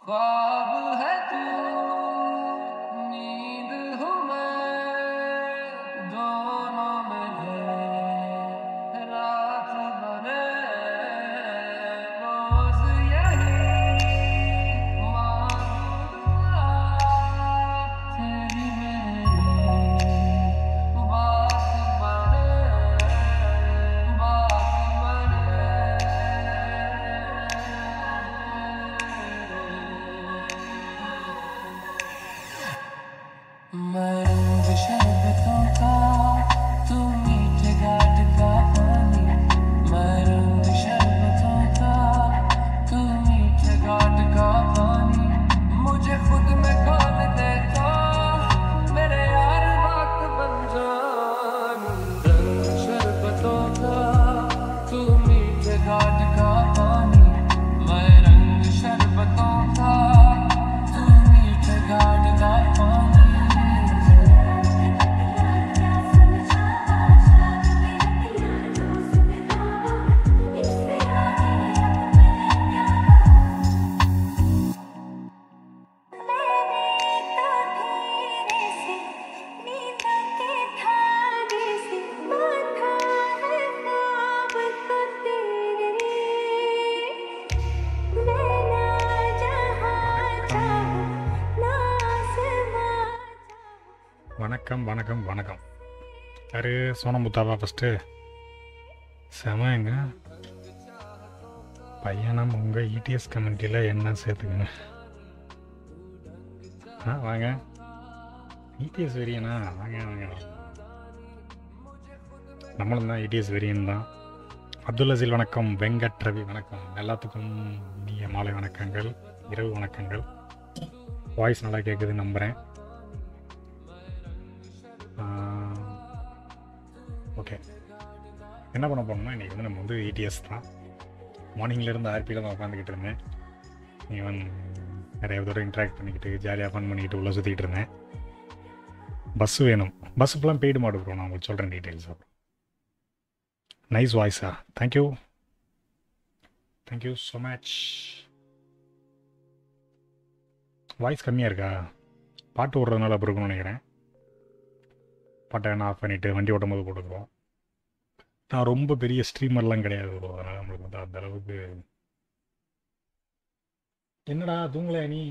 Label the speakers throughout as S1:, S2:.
S1: ख्वाब है तू नींद हूँ मैं दोनों मिले रात बने रोज यही मांगू दुआ तेरी मेरे लिए बात बने बात बने मैं रंग शरबतों का तू मीठे घाट का पानी मैं रंग शरबतों का तू मीठे घाट का पानी मुझे खुद में खोल दे तो मेरे यार बात बन जान रंग शरबतों का तू मीठे घाट का पानी मैं रंग शरबतों का तू मीठे घाट का पानी
S2: வணக்கம் வணக்கம் வணக்கம் யாரு சோனமுத்தாவா ஃபஸ்ட்டு செமங்க பையனம் உங்கள் இடிஎஸ் கம்யூனிட்டியில் என்ன சேர்த்துக்குங்க ஆ வாங்க இடிஎஸ் வெறியனா வாங்க வாங்க நம்மளும் தான் இடிஎஸ் வெறியன் தான் அப்துல் அசீல் வணக்கம் வெங்கட் ரவி வணக்கம் எல்லாத்துக்கும் இனிய மாலை வணக்கங்கள் இரவு வணக்கங்கள் வாய்ஸ் நல்லா கேட்குதுன்னு நம்புகிறேன் ஓகே என்ன பண்ண போனோம்னா இன்றைக்கி வந்து நம்ம வந்து இடிஎஸ் தான் மார்னிங்லேருந்து ஆர்பியில் தான் உட்காந்துக்கிட்டு இருந்தேன் ஈவன் நிறைய பேரோட இன்ட்ராக்ட் பண்ணிக்கிட்டு ஜாலியாக ஃபன் பண்ணிக்கிட்டு உள்ளே சுற்றிக்கிட்டு இருந்தேன் பஸ்ஸு வேணும் பஸ் ஃபுல்லாக பெய்டு மாடு ப்ரோ நான் உங்களுக்கு சொல்கிறேன் டீட்டெயில்ஸ் அப்புறம் நைஸ் வாய்ஸா thank you thank you so much voice கம்மியாக இருக்கா பாட்டு ஓடுறதுனால அப்படி இருக்கும்னு நினைக்கிறேன் பாட்டை வேணா ஆஃப் பண்ணிவிட்டு வண்டி ஓட்டும் போது போட்டுக்குவோம் நான் ரொம்ப பெரிய ஸ்ட்ரீமர்லாம் கிடையாது bro. அதனால் நம்மளுக்கு வந்து அந்த அளவுக்கு என்னடா தூங்கலையா நீ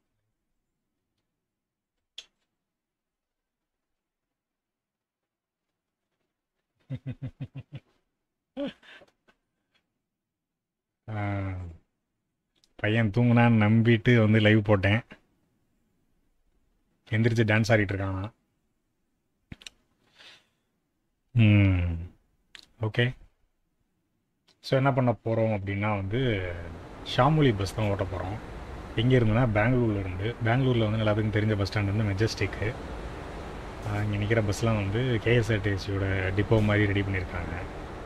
S2: ஆ, பையன் தூங்குனான்னு நம்பிட்டு வந்து லைவ் போட்டேன் எந்திரிச்சு டான்ஸ் ஆடிட்டு இருக்கானா ம் ஓகே ஸோ என்ன பண்ண போகிறோம் அப்படின்னா வந்து ஷாமுலி பஸ் தான் ஓட்ட போகிறோம் எங்கே இருந்துன்னா பெங்களூர்ல இருந்து பெங்களூரில் வந்து எல்லாத்துக்கும் தெரிஞ்ச பஸ் ஸ்டாண்ட் வந்து மெஜஸ்டிக்கு இங்கே நிற்கிற பஸ்லாம் வந்து கேஎஸ்ஆர்டிசியோட டிப்போ மாதிரி ரெடி பண்ணியிருக்காங்க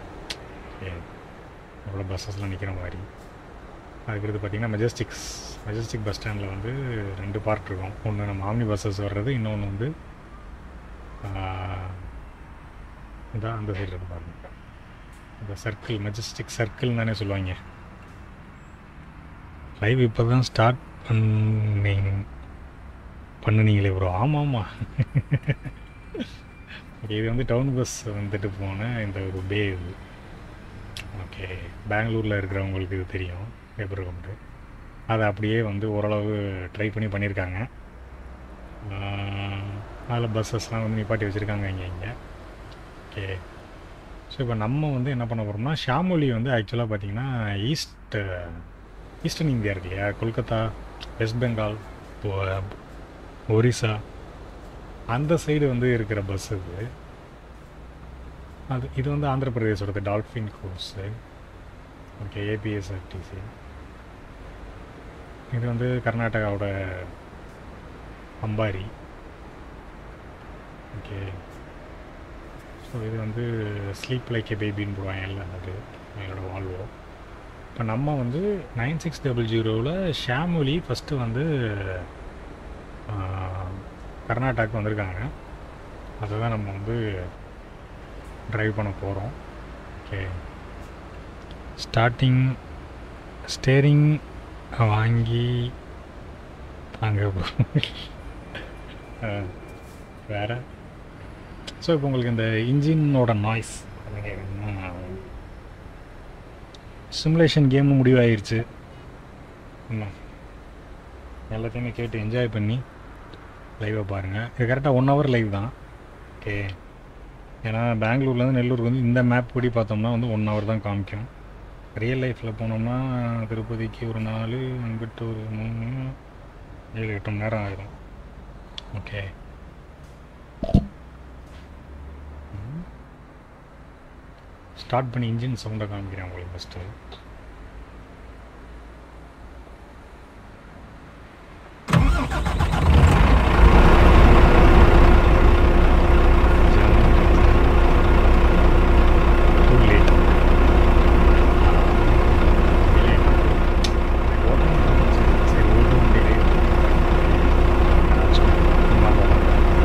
S2: அவ்வளோ பஸ்ஸஸ்லாம் நிற்கிற மாதிரி அதுக்கடுத்து பார்த்திங்கன்னா மெஜஸ்டிக்ஸ் மெஜஸ்டிக் பஸ் ஸ்டாண்டில் வந்து ரெண்டு பார்ட் இருக்கும் ஒன்று நம்ம ஆம்னி பஸ்ஸஸ் வர்றது இன்னொன்று வந்து இந்த அந்த சைடு இருக்கு பாருங்க இந்த சர்க்கிள் மெஜஸ்டிக் சர்க்கிள் தானே சொல்லுவாங்க லைவ் இப்போ தான் ஸ்டார்ட் பண்ணீங்க பண்ணுனீங்களே ப்ரோ ஆமாம் ஆமாம் ஓகே இது வந்து டவுன் பஸ் வந்துட்டு போன இந்த ஒரு பே இது ஓகே பெங்களூரில் இருக்கிறவங்களுக்கு இது தெரியும் எப்படி இருக்கும்ட்டு அதை அப்படியே வந்து ஓரளவு ட்ரை பண்ணி பண்ணியிருக்காங்க அதில் பஸ்ஸஸ்லாம் வந்து நிப்பாட்டி வச்சுருக்காங்க இங்கே இங்கே ஓகே ஸோ இப்போ நம்ம வந்து என்ன பண்ண போகிறோம்னா ஷாமொலி வந்து ஆக்சுவலாக பார்த்தீங்கன்னா ஈஸ்ட் ஈஸ்டர்ன் இந்தியா இருக்கு இல்லையா கொல்கத்தா வெஸ்ட் பெங்கால் ஒ- ஒரிசா அந்த சைடு வந்து இருக்கிற பஸ் இது அது இது வந்து ஆந்திர பிரதேசோடது டால்ஃபின் கோர்ஸு ஓகே ஏபிஎஸ்ஆர்டிசி இது வந்து கர்நாடகாவோட அம்பாரி ஓகே ஸோ இது வந்து ஸ்லீப் லைக் ஏ பேபின்னு போடுவாங்கல்ல அது எங்களோட வால்வோ இப்போ நம்ம வந்து நைன் சிக்ஸ் டபுள் ஜீரோவில் ஷாமுலி ஃபஸ்ட்டு வந்து கர்நாடகாவுக்கு வந்திருக்காங்க அதை தான் நம்ம வந்து ட்ரைவ் பண்ண போகிறோம் ஓகே ஸ்டார்டிங் ஸ்டேரிங் வாங்கி அங்கே வேற ஸோ இப்போ உங்களுக்கு இந்த இன்ஜினோட நாய்ஸ் சிமுலேஷன் கேமும் முடிவாயிருச்சு என்ன எல்லாத்தையுமே கேட்டு என்ஜாய் பண்ணி லைவை பாருங்கள் இது கரெக்டாக ஒன் ஹவர் லைவ் தான் ஓகே ஏன்னா பெங்களூர்லேருந்து நெல்லூருக்கு வந்து இந்த மேப் படி பார்த்தோம்னா வந்து ஒன் ஹவர் தான் காமிக்கும் ரியல் லைஃப்பில் போனோம்னா திருப்பதிக்கு ஒரு நாலு அங்கிட்டு ஒரு மூணு ஏழு எட்டு மணி நேரம் ஆயிரும் ஓகே ஸ்டார்ட் பண்ணி இன்ஜின் சவுண்டை காமிக்கிறேன் உங்களுக்கு ஃபஸ்ட்டு Too late. சரி ஓட்ட முடியல சும்மா போகலாம்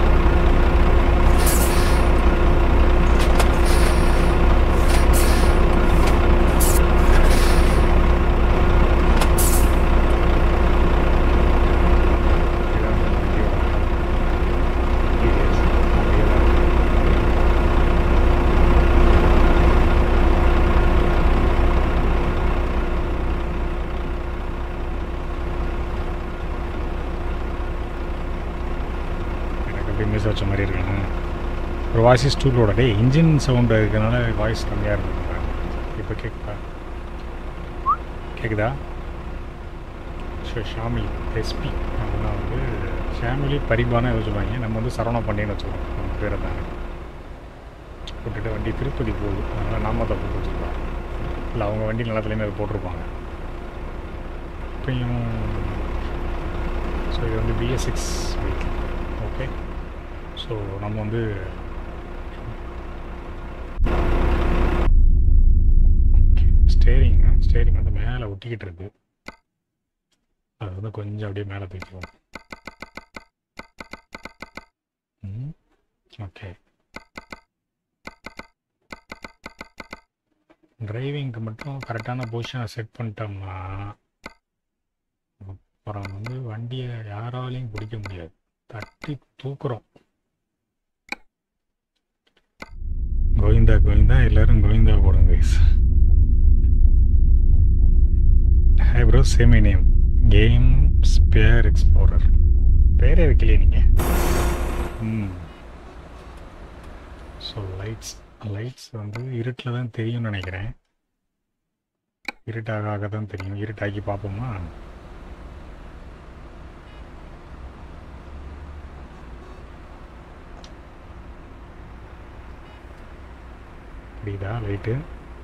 S2: எனக்கு அப்படியே மிஸ் வச்ச மாதிரி இருக்காங்க ஒரு வாய்ஸ் இஸ் டூலோட டே இன்ஜின் சவுண்டு இருக்கிறனால வாய்ஸ் கம்மியாக இருக்குங்க இப்போ கேட்குதா கேட்குதா ஷோ ஷாமிலி எஸ்பி அப்படின்னா வந்து ஷாமிலி பரிபான ஏதோ சொல்லுவாங்க நம்ம வந்து சரவண பாண்டியன்னு வச்சுருவோம் நம்ம பேரை தானே விட்டுட்டு வண்டி திருப்பதி போகுது அதனால் நாம தான் போட்டு வச்சுருக்கோம் இல்லை அவங்க வண்டி நிலத்துலேயுமே அதை போட்டிருப்பாங்க இப்பயும் ஸோ இது வந்து BS six vehicle okay so நம்ம வந்து ஸ்டேரிங் ஸ்டேரிங் வந்து மேலே ஒட்டிக்கிட்டு இருக்கு அது வந்து கொஞ்சம் அப்படியே மேலே தூக்கிடுவோம் ஓகே டிரைவிங்க்கு மட்டும் கரெக்டான பொசிஷனை செட் பண்ணிட்டோம்னா அப்புறம் வந்து வண்டியை யாராலையும் பிடிக்க முடியாது தட்டி தூக்குறோம் கோவிந்தா கோவிந்தா எல்லாரும் கோவிந்தா போடுங்க guys hi bro same name game spare explorer பேரே வைக்கலையே நீங்கள் ம் ஸோ லைட்ஸ் லைட்ஸ் வந்து இருட்டில் தான் தெரியும்னு நினைக்கிறேன் இருட்டாக ஆக தான் தெரியும் இருட்டாக்கி பார்ப்போமா புரியுதா லைட்டு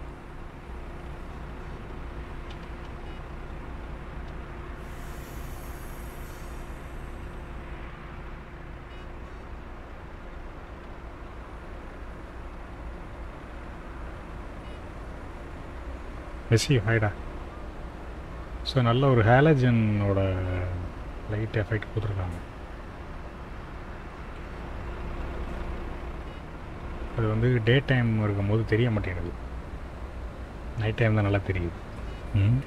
S2: மெஸ்ஸி ஹாய்டா ஸோ நல்ல ஒரு ஹேலஜனோட லைட் எஃபெக்ட் கொடுத்துருக்காங்க அது வந்து டே டைம் இருக்கும்போது தெரிய மாட்டேங்குது நைட் டைம் தான் நல்லா தெரியுது ம்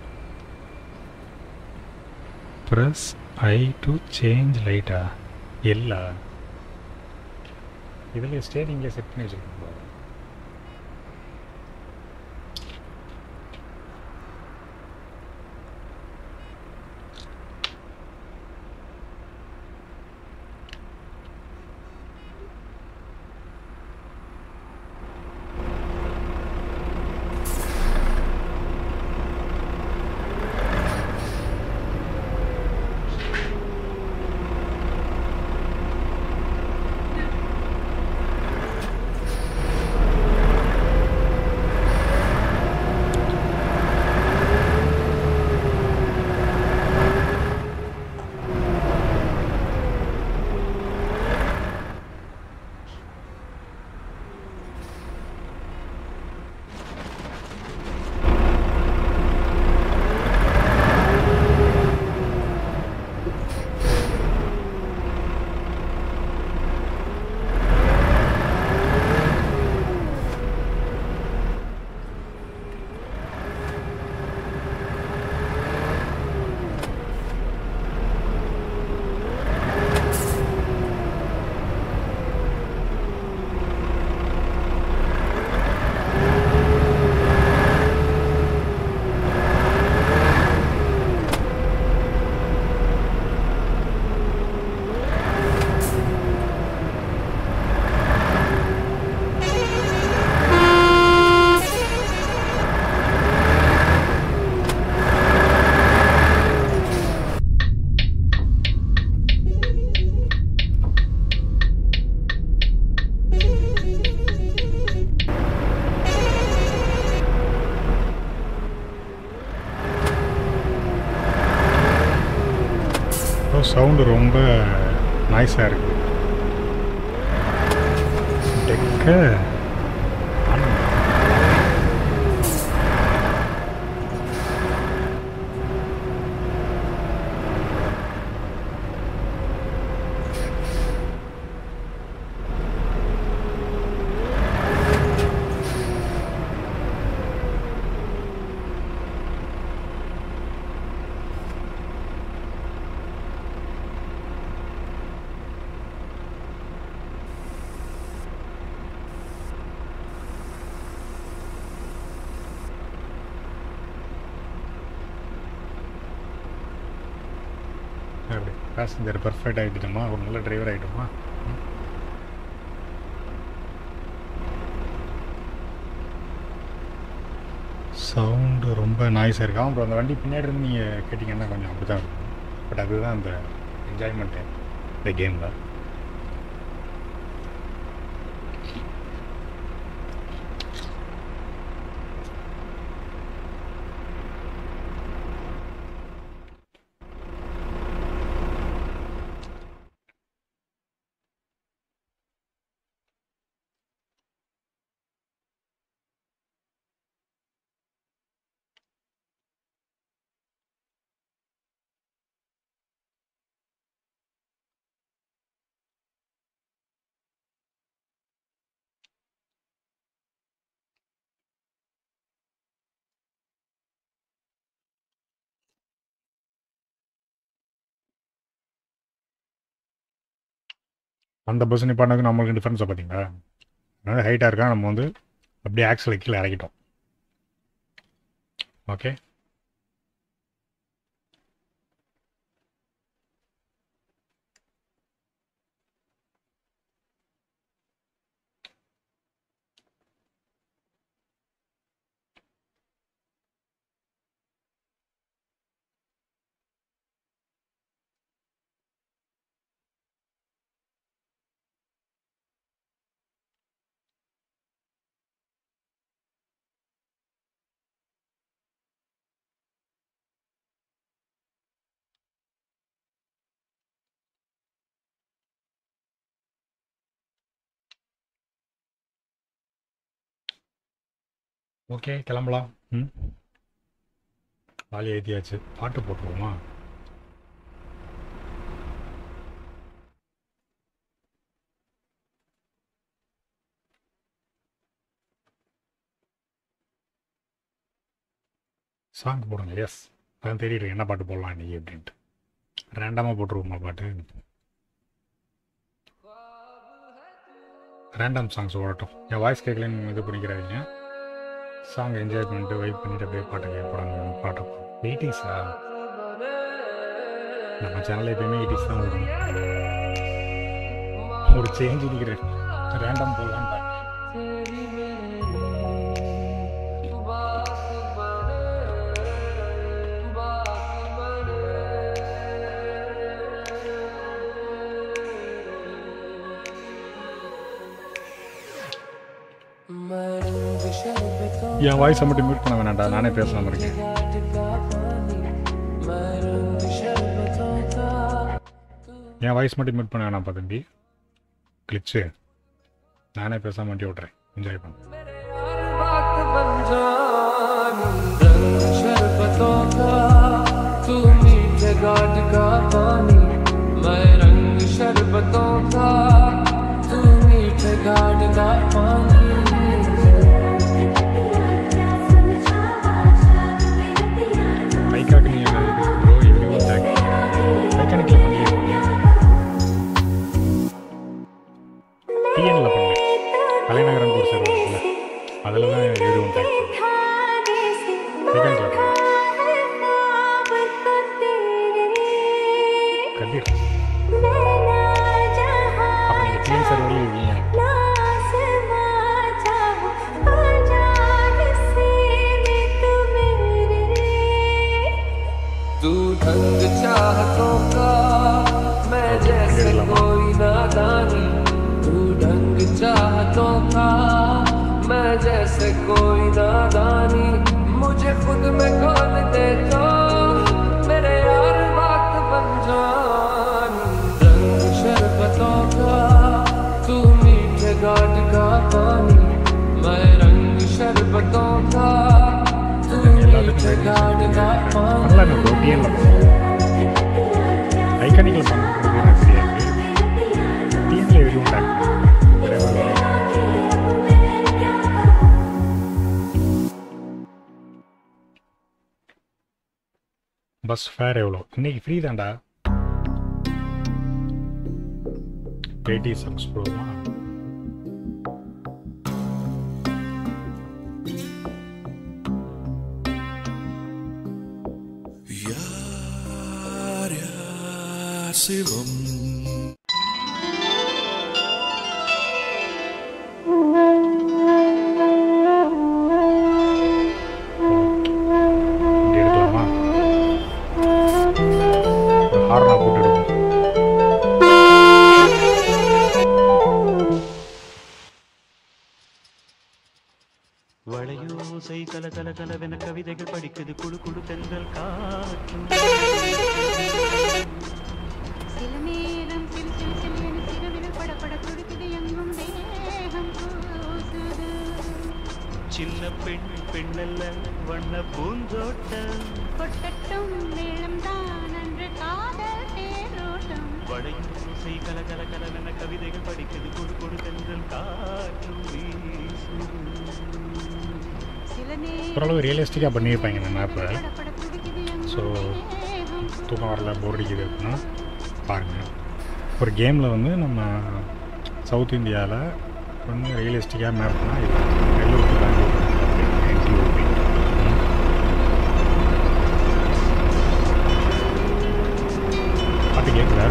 S2: ப்ரெஸ் ஐ டு சேஞ்ச் லைட்டா எல்லா இதில் ஸ்டேரிங்கில் செட் பண்ணி வச்சுருக்கோம் பாரு. சவுண்டு ரொம்ப நாய்ஸாக இருக்குது டெக்க அப்படி பேசஞ்சர் பர்ஃபெக்ட் ஆகிட்டுமா ஒரு நல்ல டிரைவர் ஆகிட்டுமா சவுண்டு ரொம்ப நாய்ஸாக இருக்கு அப்புறம் அந்த வண்டி பின்னாடி இருந்து நீங்கள் கேட்டிங்கன்னா கொஞ்சம் அப்படி தான் இருக்கும் பட் அதுதான் அந்த என்ஜாய்மெண்ட்டு இந்த கேமில் அந்த பஸ் நிப்பாட்டினதுக்கு நம்மளுக்கு டிஃப்ரென்ஸை பார்த்தீங்களா அதனால ஹைட்டாக இருக்கா நம்ம வந்து அப்படியே ஆக்சில் கீழே இறக்கிட்டோம் ஓகே ஓகே கிளம்பலாம் ம் வாலி ஏற்றியாச்சு பாட்டு போட்டுருவோமா சாங் போடுங்க எஸ் அதான் தெரியுது என்ன பாட்டு போடலாம் இன்னைக்கு அப்படின்ட்டு ரேண்டமாக போட்டுருவோமா பாட்டு ரேண்டம் சாங்ஸ் ஓடட்டும் என் வாய்ஸ் கேட்கலன்னு இது பண்ணிக்கிறாதீங்க சாங் என்ஜாய் பண்ணிட்டு வெயிட் பண்ணிட்டு அப்படியே பாட்டு கேட்பாங்க பாட்டு எயிட்டிஸா நம்ம சேனலில் எப்பயுமே எயிட்டிஸ் தான் வரும் ஒரு சேஞ்ச் நிற்கிறேன் ரேண்டம் போடலான்னு பார்த்தேன்
S1: तेरी मेरी बात बने बात बने मैं रंग शरबतों
S2: என் வாய்ஸை மட்டும் மியூட் பண்ண வேணாம்டா நானே பேசாமல் இருக்கேன்
S1: घाट का पानी मैं रंग शरबतों का
S2: என் வாய்ஸ் மட்டும் மியூட் பண்ண வேணாம்ப்பா தம்பி கிளிச்சு நானே பேசாம வண்டி ஓட்டுறேன் என்ஜாய் பண்ணு
S1: मेरे यार बात बन जानी रंग शरबतों का तू मीठे घाट का पानी मैं रंग शरबतों का तू मीठे घाट का पानी
S2: பைக்காக நீங்கள் ப்ரோ எப்படி வந்தாங்க மெக்கானிக்கில் பண்ணியிருக்கீங்க டிஎனில் பண்ணேன் கலைநகரம் கோர்ஸ் இருக்குல்ல அதில் தான் ஏறி வந்தாங்க மெக்கானிக்கில் பண்ணேன் கதிர் அப்போ நீங்கள் டிஎன் சர்வரில் இருக்கீங்க
S1: तू ढंग चाहतों का मैं जैसे कोई नादानी तू ढंग चाहतों का मैं जैसे कोई नादानी मुझे खुद में खोल दे तो मेरे यार बात बन जा
S2: ப்ளஸ் ஃபேர் எவ்வளோ இன்னைக்கு ஃப்ரீ தான்டா எயிட்டி சப்ஸ் ப்ரோமா
S3: யார் யார் சிவம்
S2: இங்கே எடுக்கலாமா ஹார்னா போட்டு எடுப்போம்
S4: வளையோசை கல கல கலவென கவிதைகள் படிக்குது குழு குழு தென்றல் காற்றும்
S5: சில நேரம் சிறு சிறு சிறுவென சிறுவிரல் படபட துடிக்குது எங்கும் தேகம் கூசுது
S4: சின்ன பெண் பெண்ணல்ல வண்ண பூந்தோட்டம்
S5: கொட்டட்டும் மேளம் தான் அன்று காதல் தேரோட்டம்
S4: வளையோசை கல கல கலவென கவிதைகள் படிக்குது குழு குழு தென்றல் காற்றும் வீசுது
S5: சில நேரம்
S2: ஓரளவு ரியலிஸ்டிக்காக பண்ணியிருப்பாங்க இந்த மேப்பை
S5: படபட துடிக்குது
S2: ஸோ
S5: எங்கும் தேகம்
S2: தூக்கம் வரல போர் அடிக்குது அப்படின்னா பாருங்கள் ஒரு கேமில் வந்து நம்ம சவுத் இந்தியாவில் வந்து ரியலிஸ்டிக்காக மேப்னா இது வெள்ளூர் to பெங்களூர் NTOP. பாட்டு கேட்குதா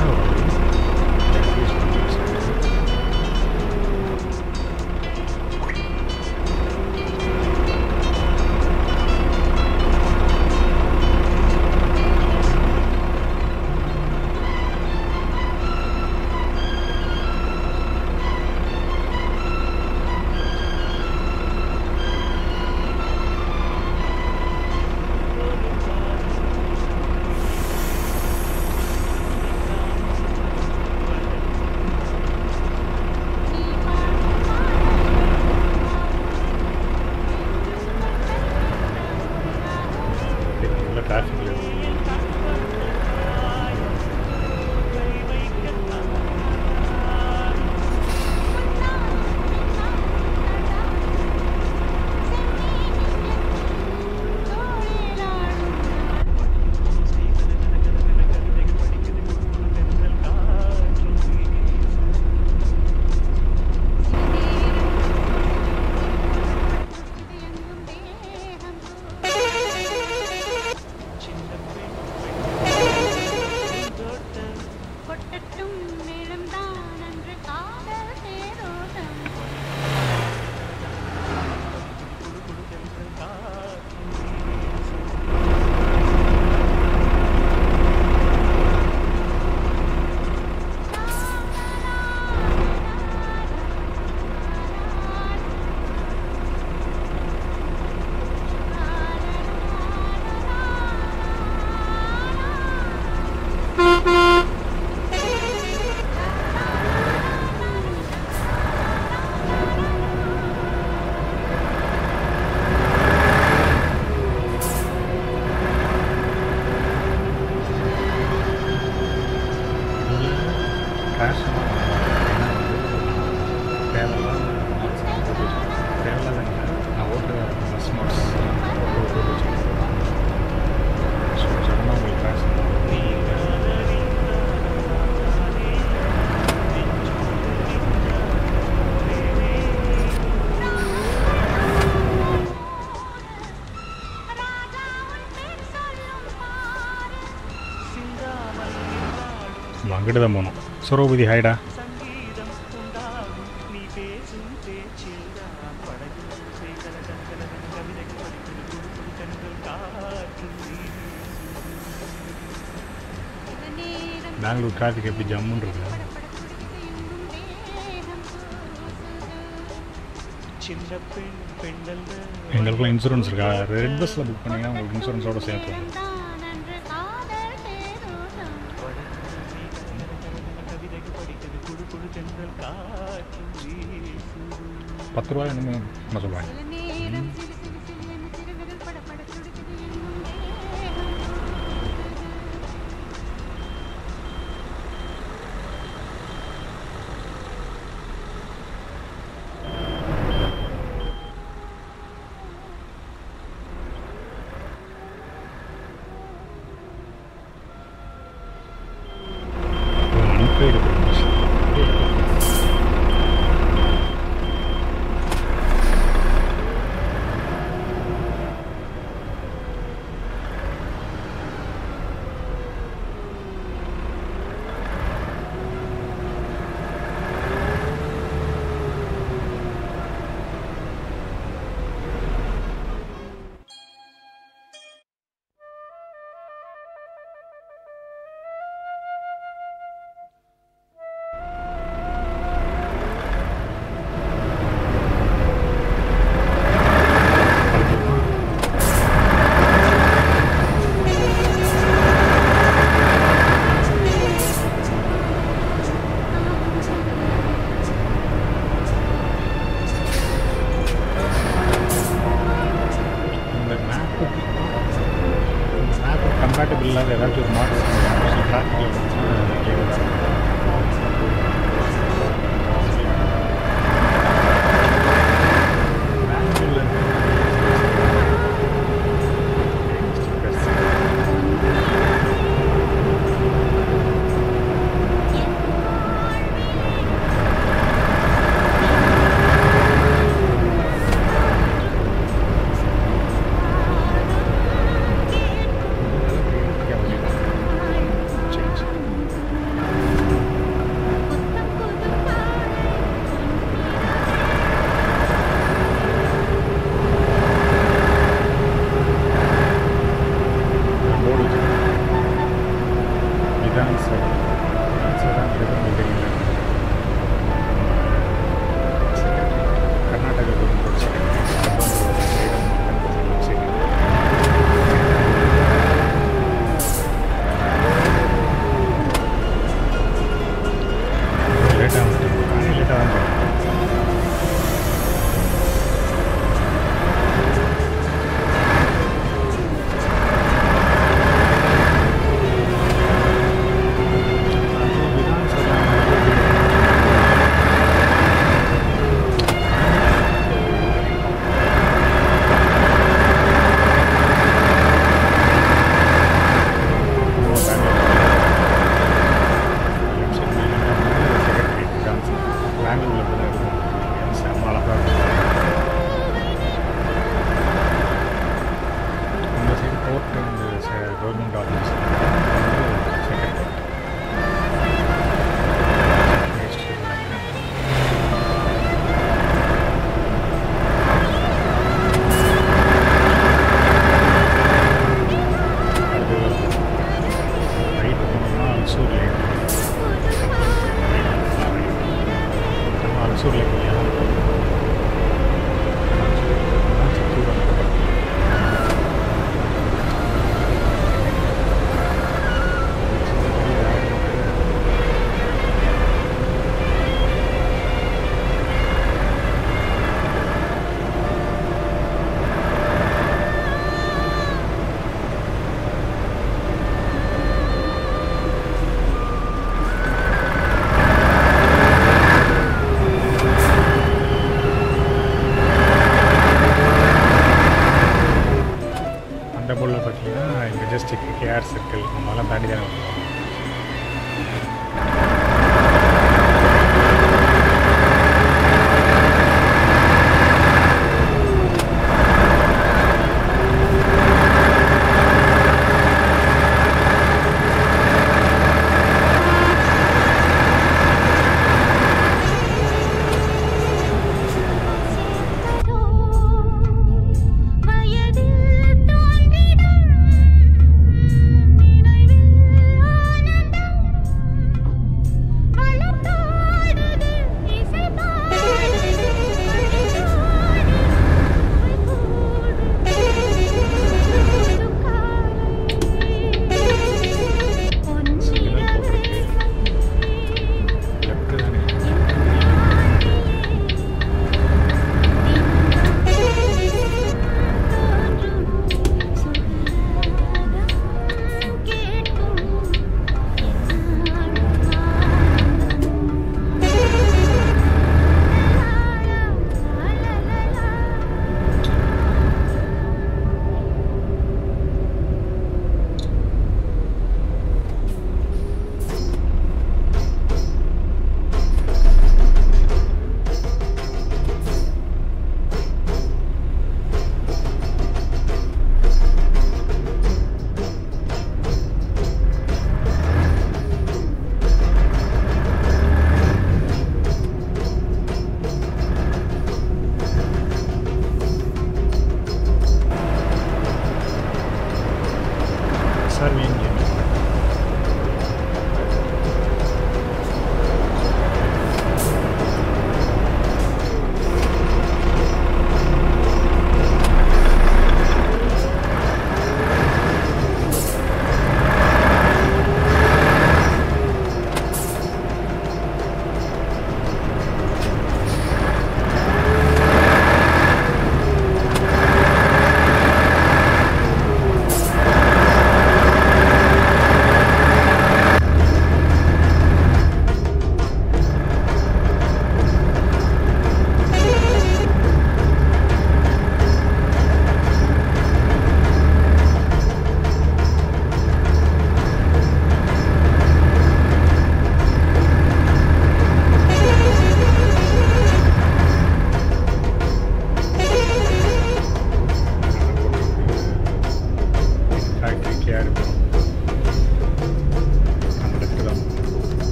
S5: நீ பாடும்
S2: உள்ள டிராஃபிக்
S4: வளையோசை கல கல கலவென கவிதைகள் படிக்குது குழு குழு தென்றல் காற்றும் வீசுது சின்ன பெண் பெண்ணல்ல பூந்தோட்டம்
S5: கொட்டட்டும் மேளம் தான் அன்று காதல் தேரோட்டம்
S4: குழு குழு தென்றல் காற்றும் வீசுது
S2: கிராஷ் தேவையில்லாம் தேவையில்லாத நான் ஓட்டுற பஸ் நோட்ஸ் ஸோ சடனாக உங்களுக்கு கிராஷ் நம்ம அங்கிட்டு தான் போகணும் சுரோபதி ஹாய்டா
S4: சங்கீதம் உண்டாகும் நீ பேசும் பேச்சில் தான் படகு செய்கல கலகல கவிதைகள் படிக்குது குழு குழு தென்றல் காற்றும் வீசுது
S2: பெங்களூர் டிராஃபிக் எப்படி ஜம்முன்னு இருக்கு
S4: சின்ன பெண் பெண்ணல்ல
S2: எங்களுக்குலாம் இன்சூரன்ஸ் இருக்கா ரெட் பஸ்ஸில் புக் பண்ணிங்கன்னா உங்களுக்கு இன்சூரன்ஸோட சேர்த்து வரும்
S4: கவிதைகள் படிக்குது குழு குழு தென்றல் காற்றும் வீசுது
S2: பத்து ரூபாய் என்னமோ என்ன சொல்லுவாங்க
S5: சில நேரம் சிறு சிறு சிறு சிறுவிரல் படபட துடிக்குது எங்கும் தேகம்
S2: இல்லாத ஏதாச்சும் ஒரு மாடல் டிராஃபிக்கில் வந்துச்சுன்னா இதான் சார் சார் தெரியல கர்நாடக கவர்மெண்ட் லேட்டாக வந்துட்டு நானே லேட்டாக தான் போகிறேன் கவர்மெண்ட் ஆஃபீஸ் செகண்ட் ரைட் போனோம்னா அல்சூர் லேக் நம்ம அல்சூர் லேக் இல்லையா சித்தூர் அந்த பக்கம் அந்த போர்டில் பார்த்தீங்கன்னா மெஜஸ்டிக் கேஆர் சர்க்கிள் நம்மளாம் தாண்டி தானே வருவோம்
S5: வயதில் தோன்றிடும் நினைவில்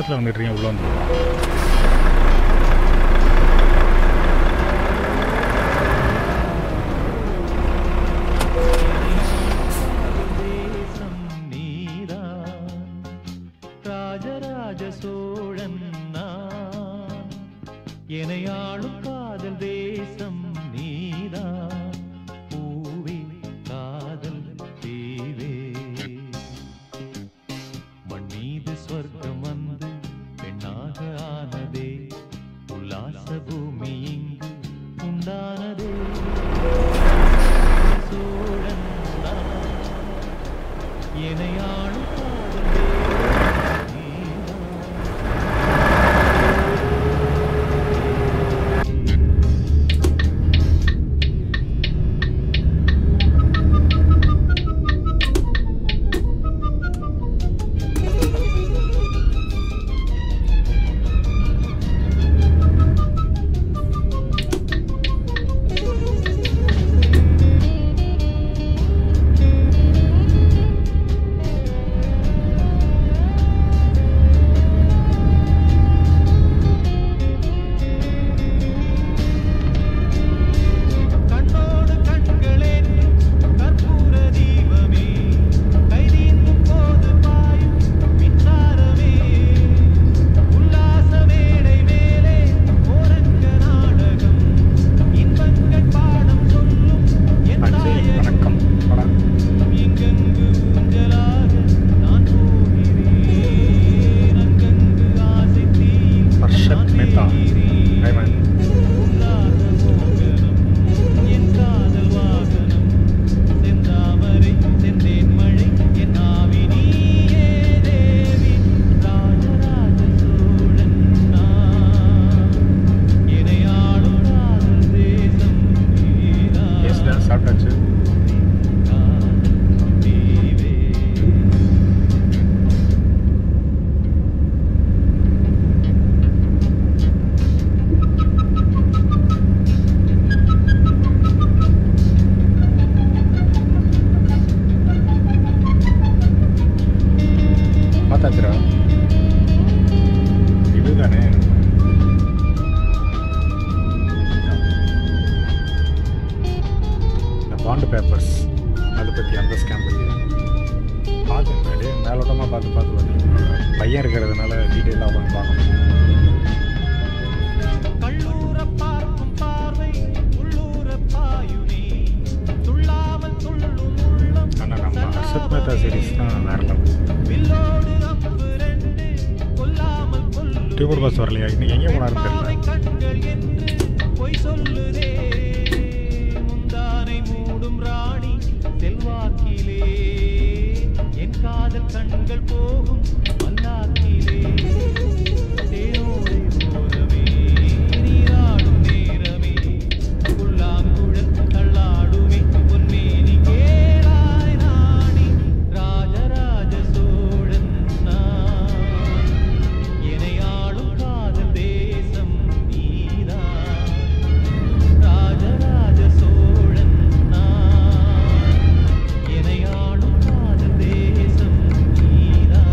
S2: பக்கத்தில் வந்துட்டு இருக்கேன் உள்ள வந்து
S4: தேசம் நீதான் ராஜராஜ சோழன் நான் என்னை ஆளும் காதல் தேசம் நீதான் பூவே காதல் தீவே மண் மீது சொர்க்கம் வந்து பெண்ணாக ஆனதே உல்லாச பூமி இங்கு உண்டானதே சோழன் நான் என்னை ஆளும் காதல் தேவன் நீதான். கண்ணோடு கண்களேற்றும் கற்பூர தீபமே கைதீந்தும் போது பாயும் மின்சாரமே உல்லாச மேடை மேலே ஓரங்க நாடகம் இன்பங்கள் பாடம் சொல்லும் என்
S2: அஜய்
S4: நாயகன்
S2: வணக்கம் படம்
S4: இங்கங்கு ஊஞ்சலாக நான் போகிறேன் அங்கங்கு ஆசை தீயில்
S2: ஹர்ஷத் மேத்தா ஹை மேன்
S4: உல்லாச மோகனம் என் காதல் வாகனம் செந்தாமரை செந்தேன் மழை என் ஆவி நீயே தேவி ராஜராஜ சோழன் நான் என்னை ஆளும் காதல் தேசம்
S2: எஸ்
S4: நீதான்
S2: சாப்பிட்டாச்சு
S4: காதல் தீவே
S2: பார்த்தாச்சுரா இதுதானே இந்த பாண்டு பேப்பர்ஸ் அதை பற்றி அந்த ஸ்கேம் பற்றி பார்த்தேன் அப்படியே மேலோட்டமாக பார்த்து பார்த்து பார்த்தேன் பையன் இருக்கிறதுனால டீட்டெயிலாக உட்காந்து பார்க்கணும்
S4: கள்ளூர பார்க்கும் பார்வை உள்ளூர பாயுனே துள்ளாமல் துள்ளும் உள்ளம்
S2: ஆனால் நம்ம ஹர்ஷத் மேத்தா சீரிஸ் தான் வேற லெவல்
S4: வில்லோடு அம்பு ரெண்டு கொல்லாமல் கொல்லும்
S2: டியூபர் பஸ் வரலையா இன்னைக்கு எங்கே போனாருன்னு தெரியல
S4: கண்கள் என்று பொய் சொல்லுதே முந்தானை மூடும் ராணி செல்வாக்கிலே என் காதல் கண்கள் போகும் மல்லாக்கிலே தேனோடை ஓரமே நீராடும் நேரமே புல்லாங்குழல் தள்ளாடுமே பொன்மேனி கேளாய் நாணி ராஜராஜ சோழன் நான் என்னை ஆளும் காதல் தேசம் நீதான் ராஜராஜ சோழன் நான் என்னை ஆளும் காதல் தேசம் நீதான்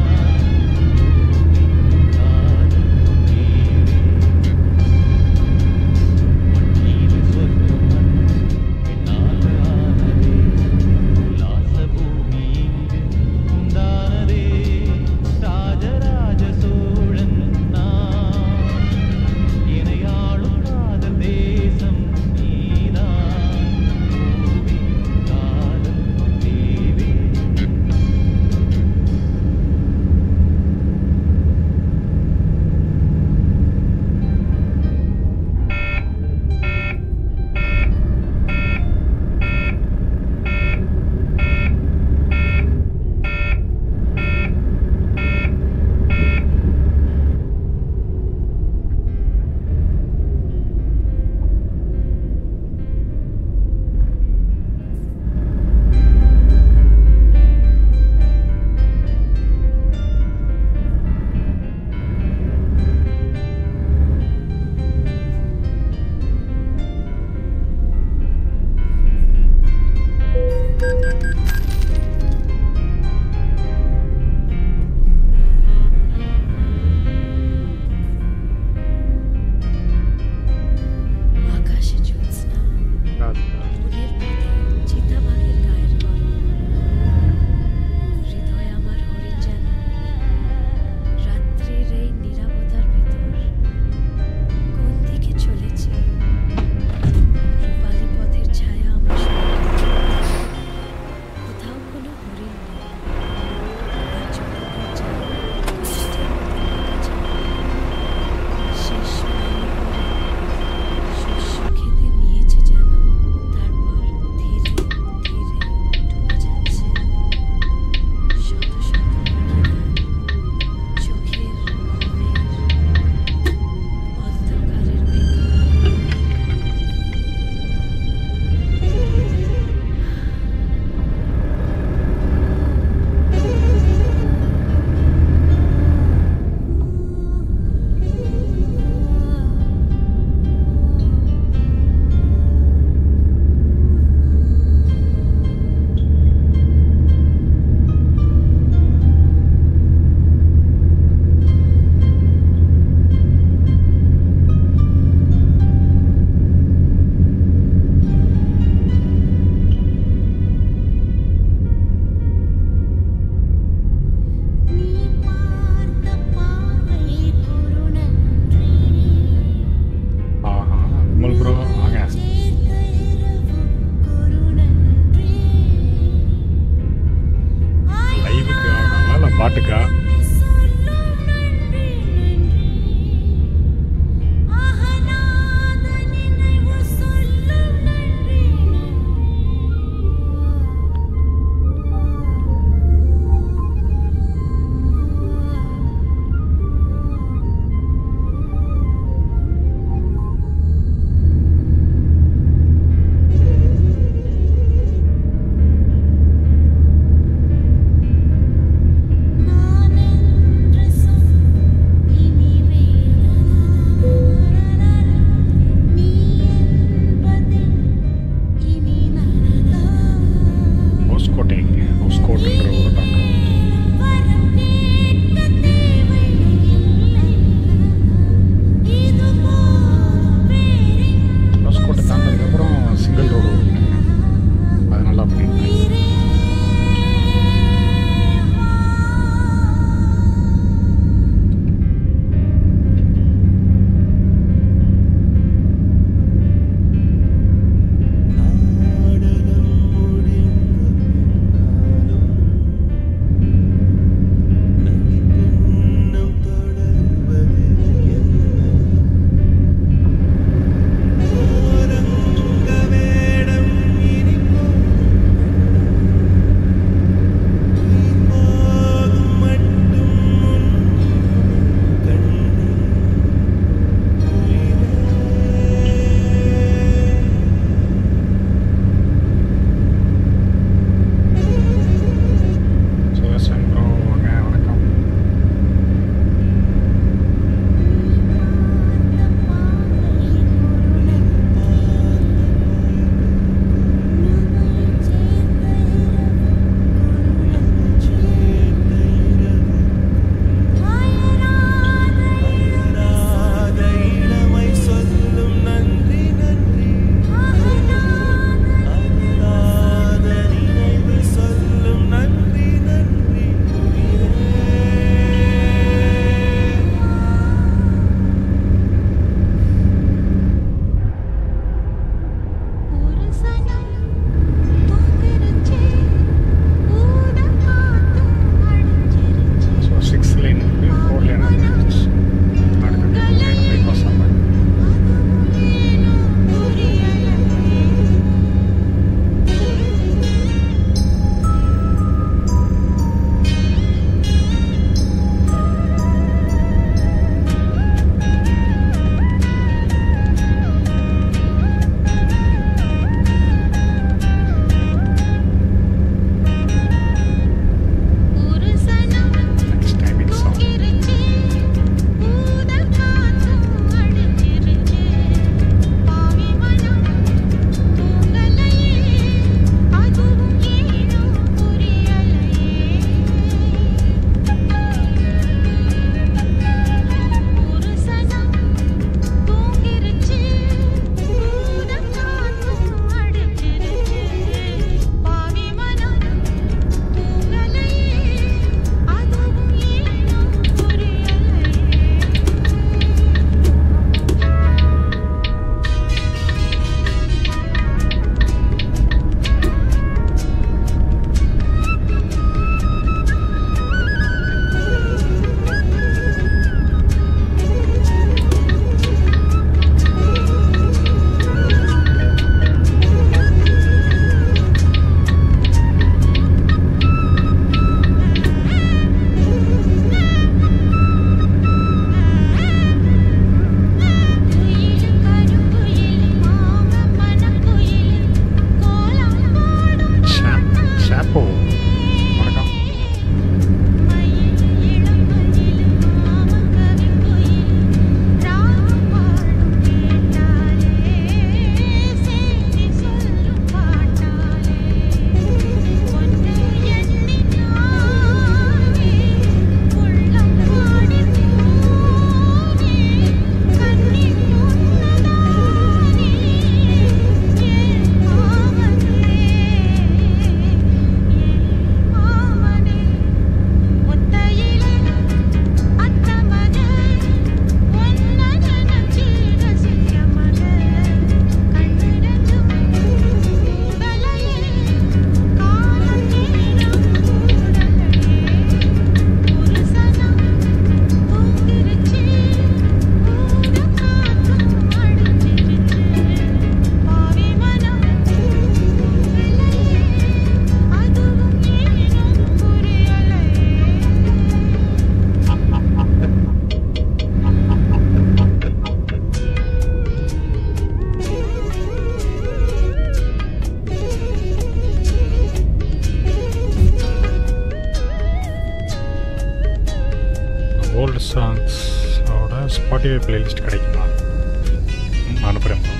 S2: ஓல்டு சாங்ஸோட ஸ்பாட்டிஃபை பிளேலிஸ்ட் கிடைக்குமா ம், அனுப்புகிறேன் bro.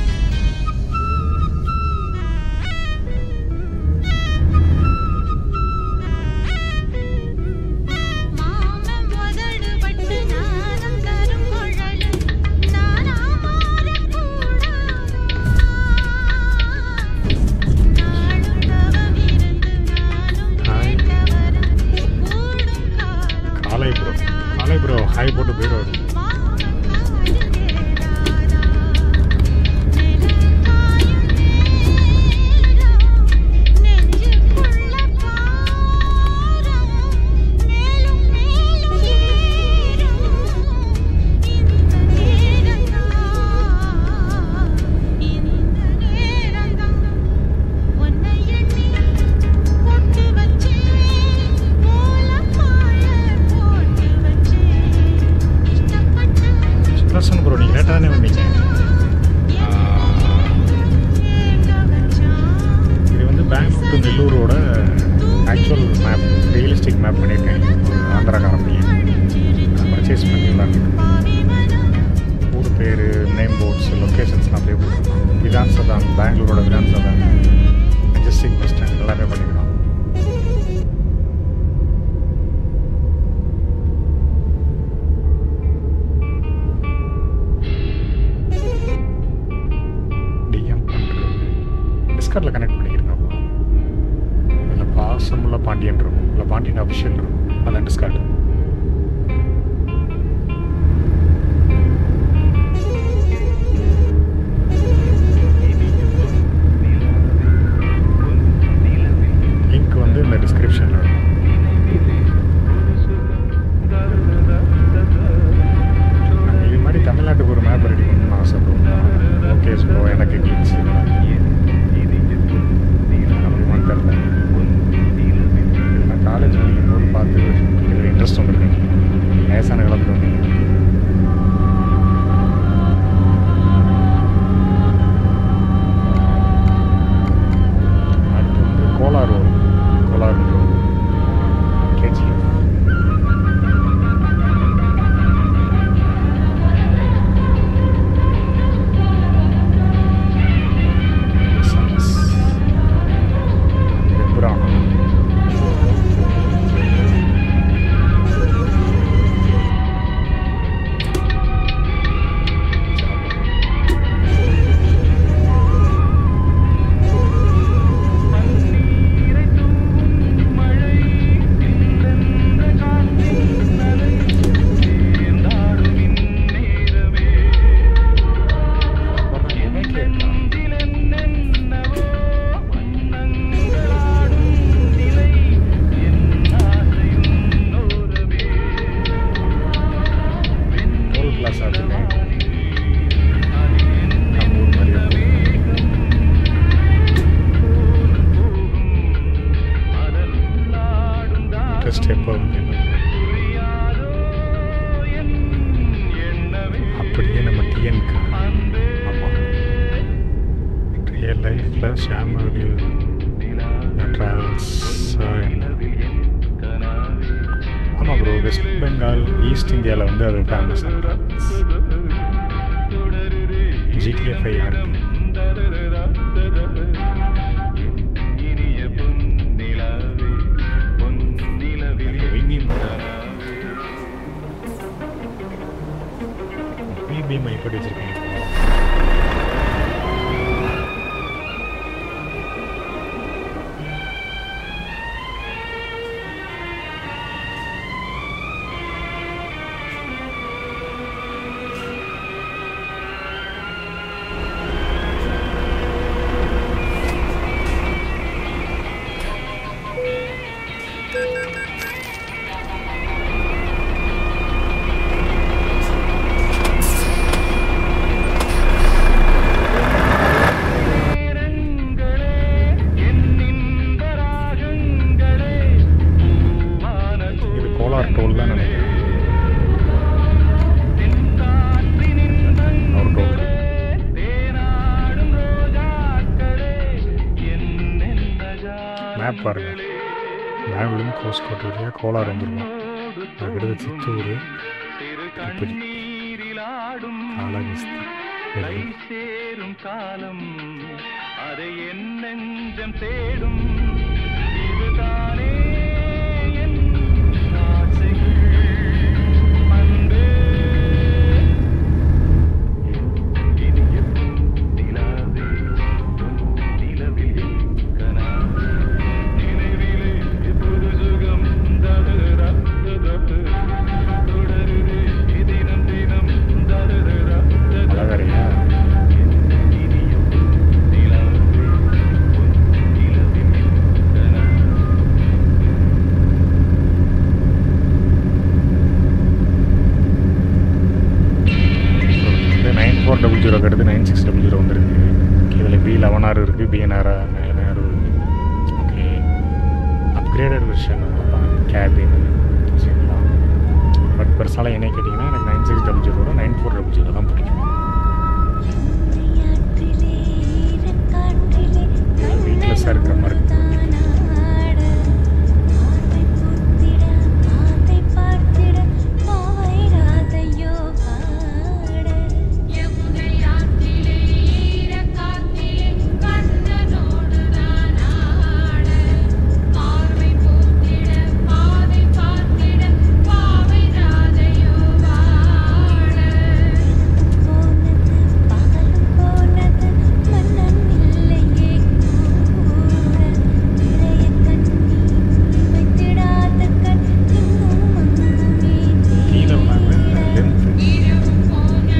S5: மாமம் முதடு பட்டு நாதம் தரும் குழலு நானா மாறக்கூடாதா நாளும் தவம் இருந்து நானும்
S2: ஹாய்
S5: கேட்டவரம் கூடும் காலம்
S2: காலை ப்ரோ காலை ப்ரோ ஹாய் போட்டு போயிடுவாரு
S5: மாமம் அழுதேராதா நிலக்காயும் நேரம் நெஞ்சுக்குள்ள பாரம் மேலும் மேலும் ஏறும் இந்த நேரம்தான் இந்த நேரம்தான் உன்னை எண்ணி போட்டு வச்சேன் மூலப்பாய போட்டு வச்சேன் இஷ்டப்பட்டு
S2: சுதர்சன் ப்ரோ நீங்கள் லேட்டாக தானே வந்தீங்க
S5: ஏங்க வச்சான்
S2: இது வந்து பெங்களூர் டு நெல்லூரோட ஆக்சுவல் மேப் ரியலிஸ்டிக் மேப் பண்ணியிருக்கேன் ஒரு ஆந்திராக்காரன் பையன் பர்ச்சேஸ் பண்ணி விளாண்டுட்டு
S5: பாவி மனம்
S2: ஊர் பேர் நேம் போர்ட்ஸ் லொக்கேஷன்ஸ்லாம் அப்படியே போட்டுருக்கோம் விதான் சதான் பெங்களூரோட Vidhana Soudha Majestic bus stand எல்லாமே பண்ணிக்கிறோம் டிஎம் பண்ணுறது டிஸ்கார்டில் கனெக்ட் பண்ணிக்கிறேன் இல்லை பாசமுள்ள பாண்டியன் இருக்கும் இல்லை பாண்டியன் அஃபிஷியல் இருக்கும் அதான் டிஸ்கார்டு லிங்க் வந்து இந்த டிஸ்கிரிப்ஷனில் இருக்கும் நாங்க இது மாதிரி தமிழ்நாட்டுக்கு ஒரு மேப் ரெடி பண்ணணும்னு ஆசைப்படுவோம் ஓகே ப்ரோ எனக்கு கிளிக்ஸ் அப்படிமான்னு தெரில நான் காலேஜ் படிக்கும்போது பார்த்து இதில் இன்ட்ரெஸ்ட் வந்துருக்கு லேசான கிளம்பி வந்தீங்க அடுத்து வந்து கோலார் வரும் கோலார் கேஜிஎஃப் Brown. டோல் கிளாஸ் ஆட்டுங்க நம்ம ஊர் மாதிரியே இன்ட்ரெஸ்ட் எப்போ வந்து அப்படியே நம்ம டிஎன்கா ஆமாம் ரியல் லைஃப்பில் ஷாமரி ட்ராவல்ஸ் ஆமாம் ப்ரோ வெஸ்ட் பெங்கால் ஈஸ்ட் இந்தியாவில் வந்து அது famous GTA five RP BPM எப்படி வச்சுருக்கீங்க இது கோலார் டோல் தான் நினைக்கிறேன் ஒரு டோல் மேப் பாருங்க பெங்களூர்லேருந்து கோஸ்கோட் வழியாக கோலார் வந்துருக்கோம் அதுக்கடுத்து சித்தூர் எப்படி
S6: கண்ணீரிலாடும்
S2: காலகஸ்தி
S6: கை சேரும் காலம் அதை என் நெஞ்சம் தேடும் இதுதானே என் ஆசைகள் அன்பே இனிய நிலாவே உன் நிலவில் கனாவே நினைவிலே புது சுகம் தருதா தொடருதே தினம் தினம் தருதா
S2: அழகரையா
S6: இனிய நிலாவே உன் நிலவில் கனாவே
S2: இது நைன் ஃபோர் டபுள் ஜீரோ அடுத்து நைன் சிக்ஸ் டபுள் ஜீரோ வந்துருக்கு இதில் பி லெவன் ஆர் இருக்குது BNR nine R okay upgraded version cabin சரிங்களா பட் பெருசால என்ன கேட்டிங்கன்னா எனக்கு நைன் சிக்ஸ் டபுள் ஜீரோட நைன் ஃபோர் டபுள் ஜீரோ தான் பிடிக்கும் வெயிட்லெஸ்ஸாக இருக்கிற மாதிரி இருக்கு. கீழே ஒன்று லென்த்து கீழே ஒன்று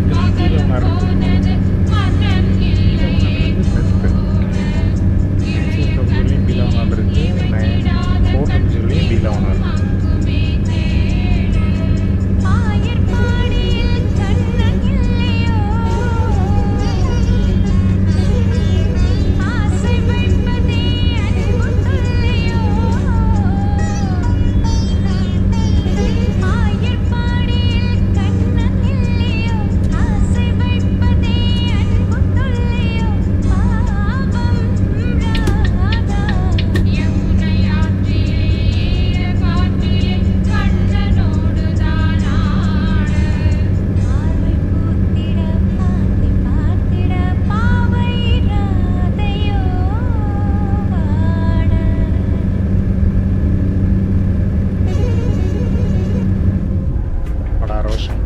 S2: படா ரோஷம்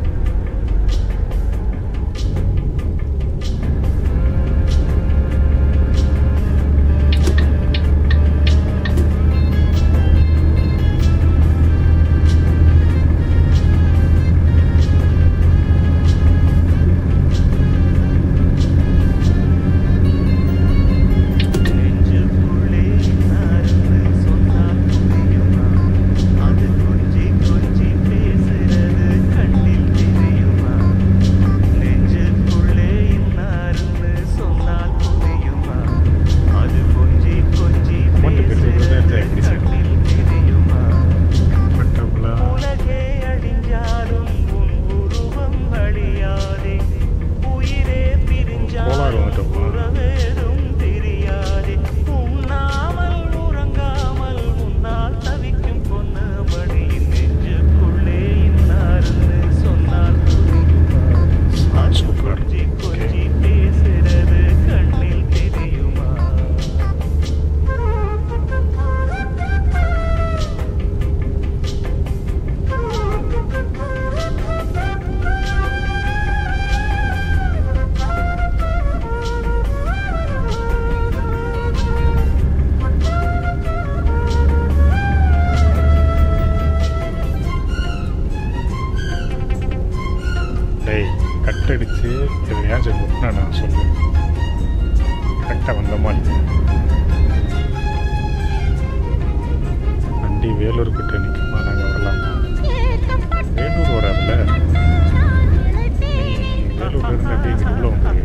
S4: நெஞ்சுக்குள்ளே நாருன்னு சொன்னால் புரியுமா அது கொஞ்சி கொஞ்சி பேசுறது கண்ணில் தெரியுமா நெஞ்சுக்குள்ளே இன்னாருன்னு சொன்னால் புரியுமா அது கொஞ்சி கொஞ்சி
S2: அமௌண்ட் பெருசு பெருசா எடுத்தா எப்படி சார்?
S4: கண்ணில் தெரியுமா
S2: கம்ஃபர்டபுளாக
S4: உலகே அழிஞ்சாலும் உன் உருவம் அழியாதே உயிரே
S2: கோளாறு
S4: பிரிஞ்சாலும்
S2: வந்துட்டோமா?
S4: உறவேதும் தெரியாதே உண்ணாமல் உறங்காமல் உன்னால் தவிக்கும் பொண்ணு மணியின் நெஞ்சுக்குள்ளே இன்னார்னு சொன்னால் புரியுமா அது
S2: சூப்பர்.
S4: கொஞ்சி கொஞ்சி பேசுறது கண்ணில் தெரியுமா
S2: டேய் கட்டடிச்சு எதையாச்சும் முட்டினா நான் சொல்லு கரெக்டாக வந்த மாதிரி வண்டி வேலூர் கிட்ட நிற்குமா நாங்கள் வரலாமா வேலூர் வராதுல்ல நீ வேலூர்ல இருந்து அப்படியே இங்க உள்ள வந்து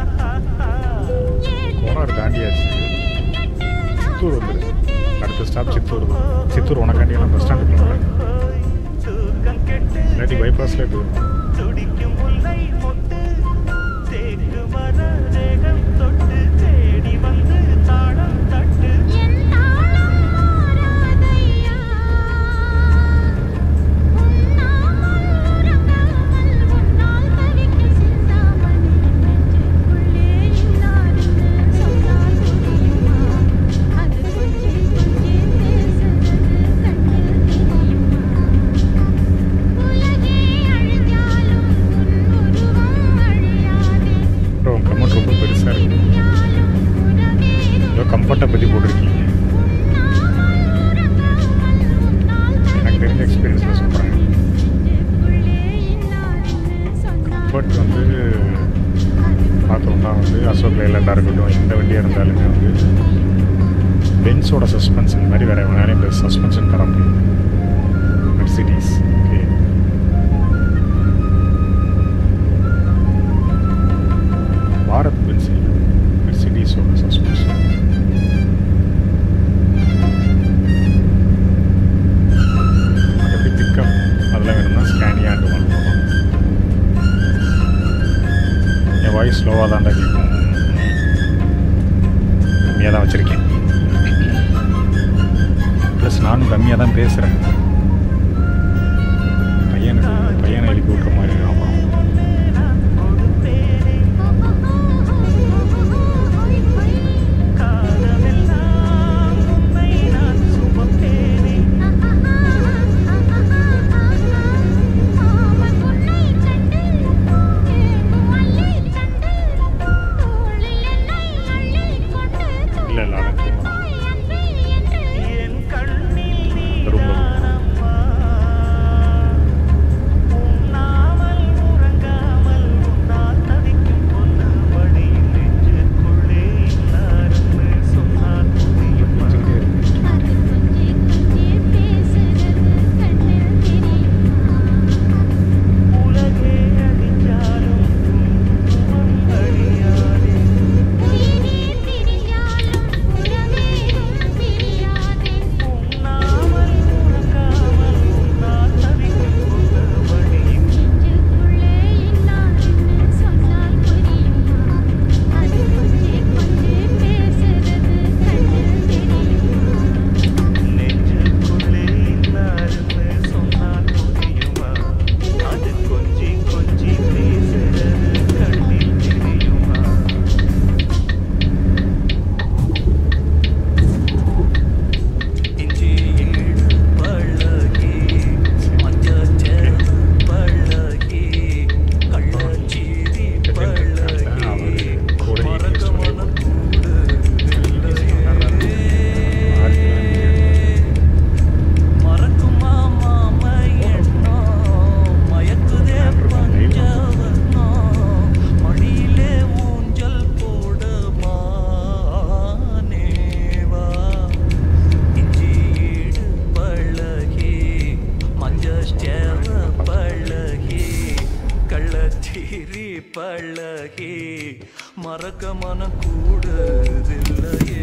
S2: கோனார் தாண்டியாச்சு சித்தூர் வந்துரு அடுத்த ஸ்டாப் சித்தூர் தான் சித்தூர் உனக்காண்டி நான் பஸ் ஸ்டாண்டுக்கு போகிறேன்
S4: தூக்கம் கெட்டு
S2: இல்லாட்டி பைபாஸ்லேயே போயிடும்
S4: துடிக்கும் முல்லை மொட்டு தேக்கு மர தேகம் தொட்டு தேடி வந்து தாளம் தட்டு
S5: உண்ணாமல் உறங்க
S2: எந்த வண்டியாக இருந்தாலுமே வந்து பென்ஸோட சஸ்பென்ஷன் மாதிரி வேறு எவனாலும் இந்த சஸ்பென்ஷன் தர முடியாது மெர்சிடிஸ் ஓகே பாரத் பென்ஸ் மெர்சிடிஸோட சஸ்பென்ஷன் எப்படி பிக்கப் அதெல்லாம் வேணும்னா ஸ்கேனியாண்டு வாங்கணும் என் வாய்ஸ் ஸ்லோவாக தான்டா கேட்கும் கம்மியாக தான் வச்சுருக்கேன் ப்ளஸ் நானும் கம்மியாக தான் பேசுகிறேன் பையனுக்கு பையனை எழுப்பி விட்ற மாதிரி ஆமாம்
S4: நான் கொடுப்பேனே காலமெல்லாம் உன்னை நான் சுமப்பேனே
S2: இல்லை இல்லை அவன் தூங்குறான்.
S4: என் கண்ணில்
S2: ரொம்ப.
S4: நீதானம்மா உண்ணாமல் உறங்காமல் உன்னால் தவிக்கும் பொண்ணு மணி நெஞ்சுக்குள்ளே இன்னாருன்னு சொன்னால் புரியுமா
S2: வச்சுக்கிட்டே இருக்கு.
S4: உலகே அழிஞ்சாலும் துன்பம் அழியாதே உண்ணாமல் உறங்காமல் உன்னால் தவிக்கும் பொண்ணு மணி நெஞ்சுக்குள்ளே இன்னாருன்னு சொன்னால் புரியுமா அது கொஞ்சி கொஞ்சி பேசுறது கண்ணில் தெரியுமா இஞ்சி ஏழு பழகி மஞ்சள் பழகி கள்ளச்சீரி பழகி மறக்க மனம் மறக்குமா மாம எண்ணம் மயக்குதே பஞ்சவர்ணம் மடியிலே ஊஞ்சல் போடுமா நேவா இஞ்சி ஈடு பழகி மஞ்சள் பழகி கள்ளச்சீரி பழகி மறக்க மனம் கூடுதில்லையே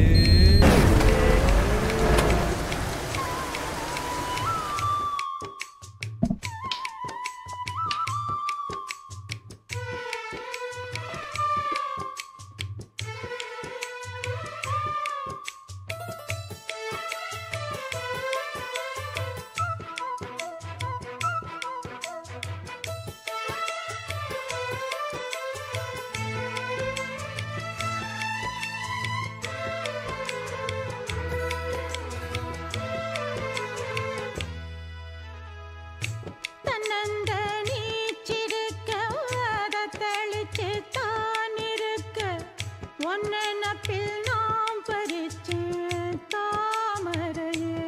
S5: தன்னந்த நீச்சிருக்க அத தெளிச்சு தான் இருக்க ஒன்ன நப்பில் நாம் பறிச்சேன் தாமரையே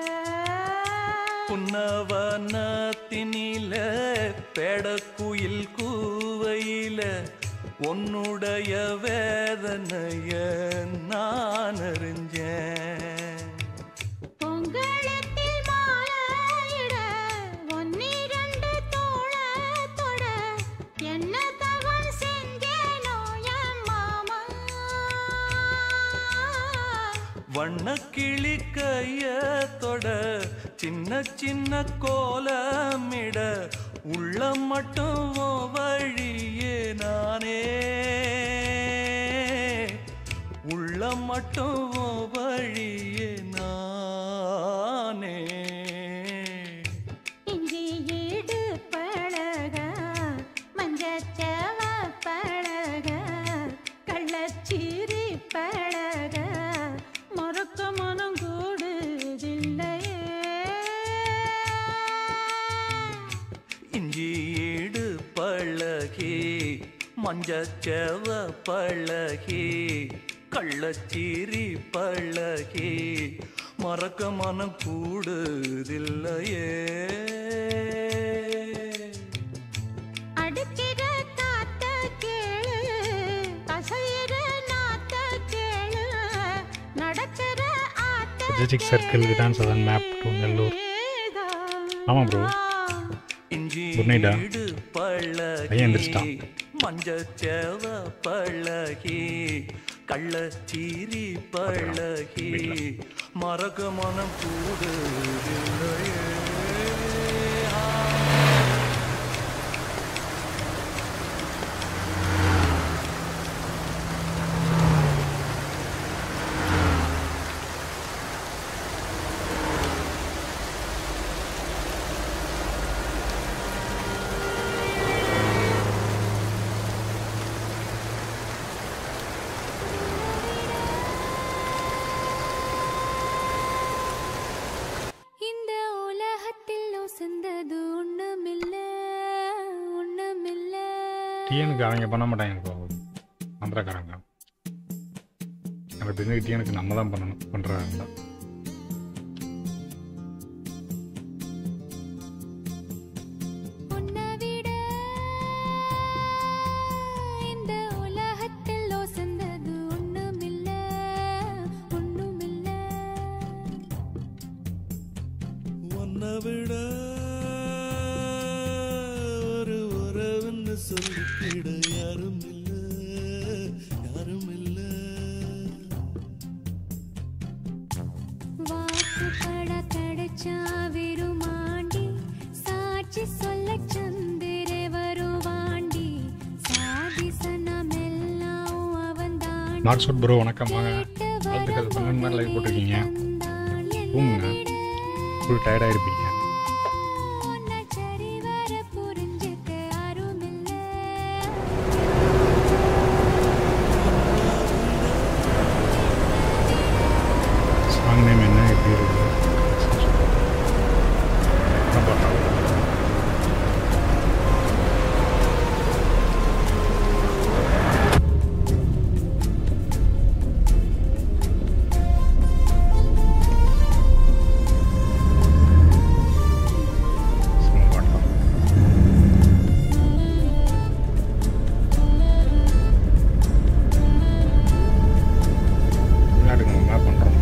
S4: புன்னவனத்தினில பெடக்குயில் கூவையில உன்னுடைய வேதனைய நான் அறிஞ்சேன்
S5: பொங்கலத்தில் மாலையிட ஒன்னிரண்டு தோழ தொட என்ன தவம் செஞ்சேனோ என் மாமா
S4: வண்ணக்கிளி கைய தொட சின்ன சின்ன கோலமிட உள்ளம் மட்டும் உன் வழியே நானே உள்ளம் மட்டும் உன் வழியே நானே
S5: இஞ்சி ஈடு பழக மஞ்சச்சவ பழக கள்ளச்சீரி பழக மொறக்க மனம் கூடுதில்லையே
S4: இஞ்சி ஈடு பழகி மஞ்சச்செவ பழகி கள்ளச்சீரி பழகி மறக்க மனம் கூடுதில்லையே
S5: அடுக்கிற காத்த கேளு கசையிற நாத்த
S2: Majestic circle Vidhana Soudha map to Nellore ஆமாம் ப்ரோ குட் நைட்டா பையன் எந்திரிச்சிட்டான்
S3: மஞ்சச்சேவ பழகி கள்ளச்சீரி பழகி மறக்க மனம் கூடு
S5: இந்த உலகத்தில் உசந்தது ஒண்ணுமில்ல ஒண்ணுமில்ல
S2: டிஎனுக்கு அவங்க பண்ண மாட்டாங்க இப்போ ஆந்திராக்காரங்க எனக்கு தெரிஞ்சு டிஎனுக்கு நம்ம தான் பண்ணணும் பண்ணுறாங்க
S5: உன்னை விட இந்த உலகத்தில் உசந்தது ஒண்ணுமில்ல ஒண்ணுமில்ல
S3: உன்னை விட ஒரு உறவுன்னு சொல்லிக்கிட யாரும் இல்ல யாரும் இல்ல
S5: வாக்குப்பட கிடைச்சா விருமாண்டி சாட்சி சொல்ல சந்திரே வருவாண்டி சாதி சனமெல்லாம் அவன் தான்
S2: நாட் ஷூட் ப்ரோ வணக்கம் வாங்க வாழ்த்துக்கள் பன்னெண்டு மணி லைவ் போட்டிருக்கீங்க தூங்குங்க ஃபுல் டயர்டாக இருப்பீங்க சாங் நேம் என்ன எப்படி இருக்குது என்ன பாட்டாங்க சும்மா பாட்டா வெளிநாட்டுக்கு நம்ம மேப் பண்ணுறோம்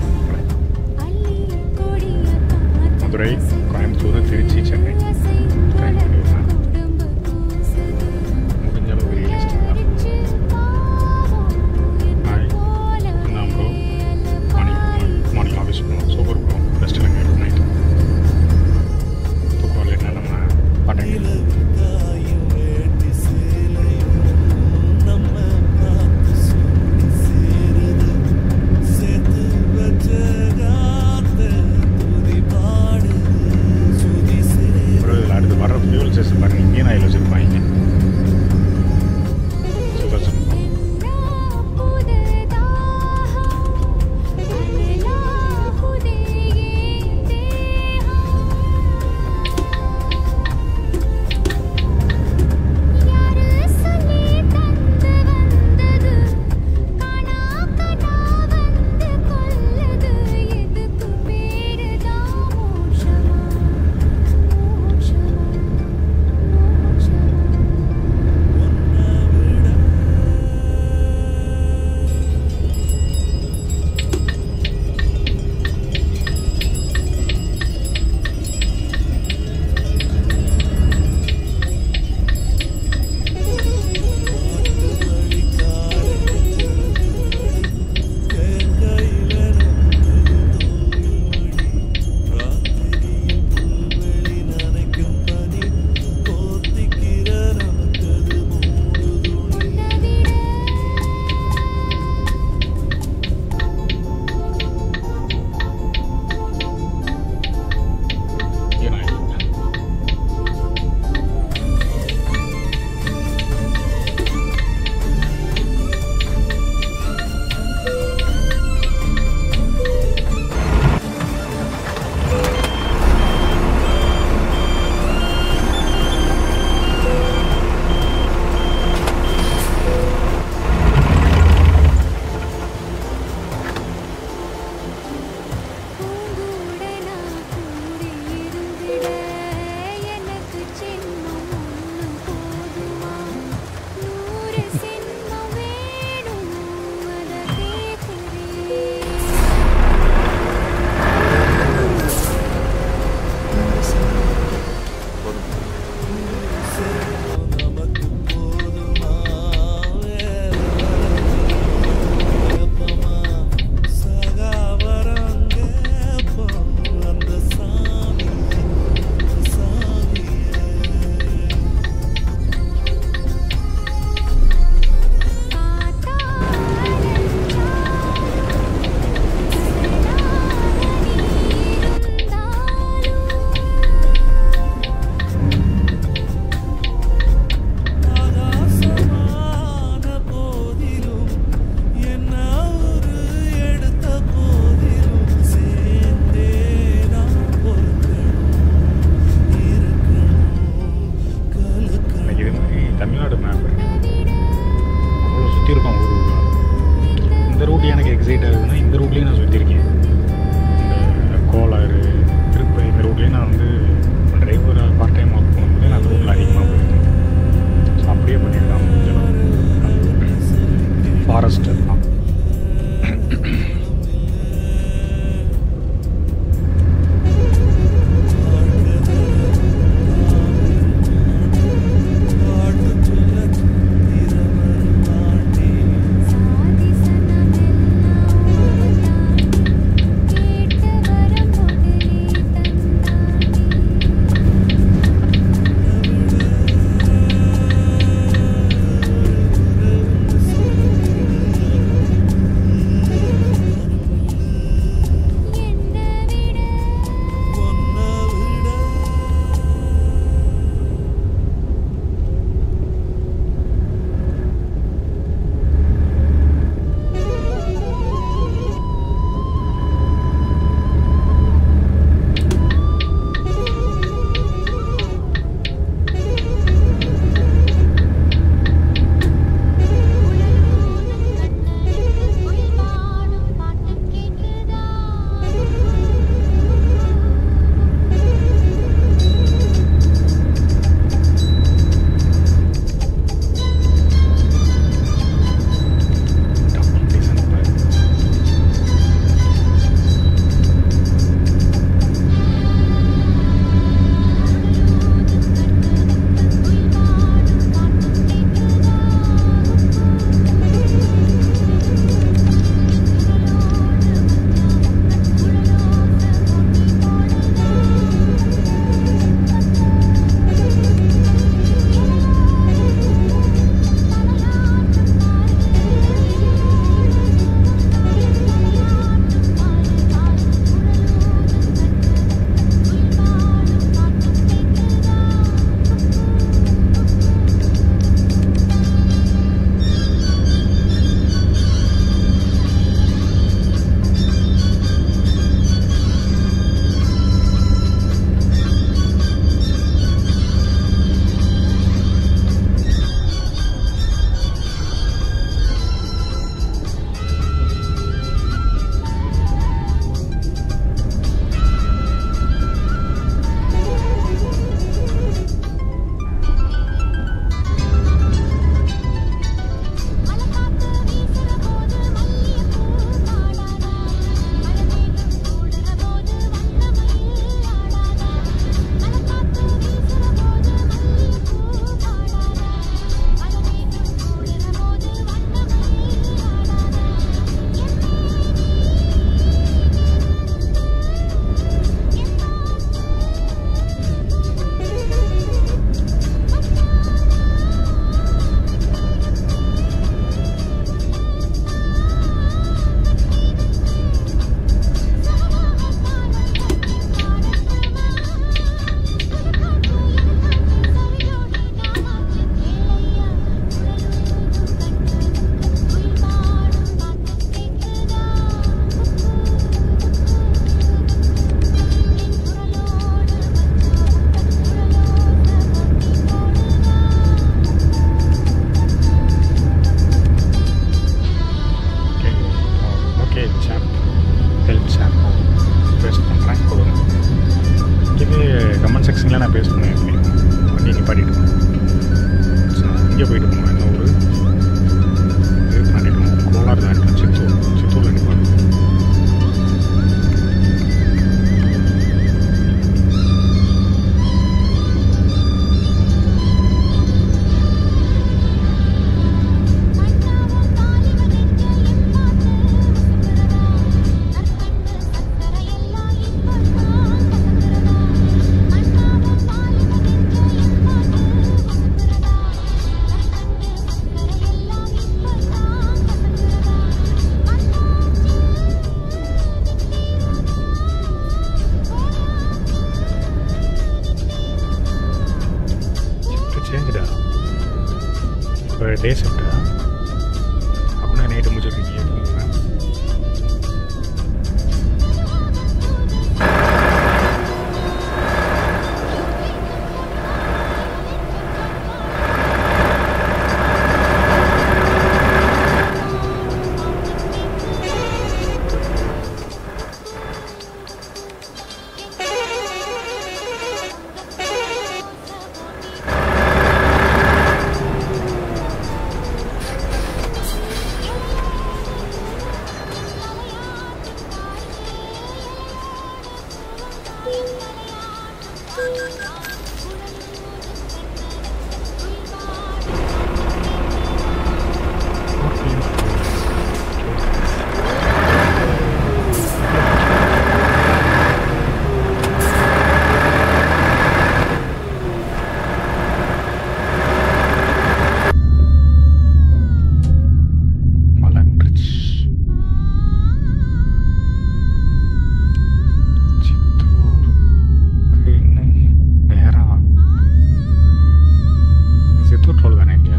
S2: மதுரை கோயம்புத்தூர் திருச்சி சென்னை ட்ரை பண்ணிடுவேன் முடிஞ்ச அளவுக்கு ரியலிஸ்டிக்காக ஹாய் நான் ப்ரோ மார்னிங் மார்னிங் ஆஃபீஸ் போகணும் சூப்பர் ப்ரோ ரெஸ்ட் எடுங்க குட் நைட் தூக்கம் என்ன நம்ம பாட்டேங்க
S3: தாயும் வேட்டி சேலையும் நம்ம பார்த்து சொல்லி சேருது சேர்த்து வச்ச காத்த துதி பாடுது சுதி சேருது
S2: டே ஷிஃப்ட்டா அப்படின்னா நைட்டு முடிச்சிருக்கீங்க தூங்குங்க மலர்ந்துருச்சு சித்தூருக்கு இன்னும் நேரம் சித்தூர் டோல் தானே இங்கே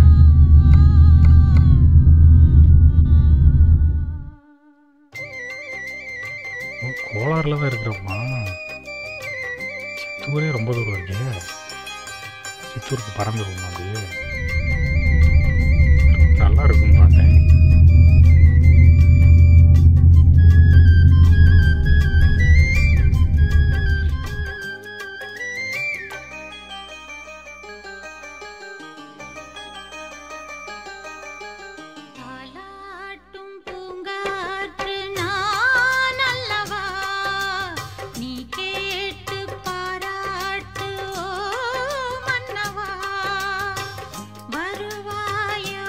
S2: ஓ கோலாரில் தான் இருக்கிறோமா சித்தூரே ரொம்ப தூரம் இருக்கே சித்தூருக்கு பறந்துருவோமா அப்படியே நல்லா இருக்கும்னு பார்த்தேன்
S5: தாலாட்டும் பூங்காற்று நான் அல்லவா நீ கேட்டு பாராட்டு ஓ மன்னவா வருவாயோ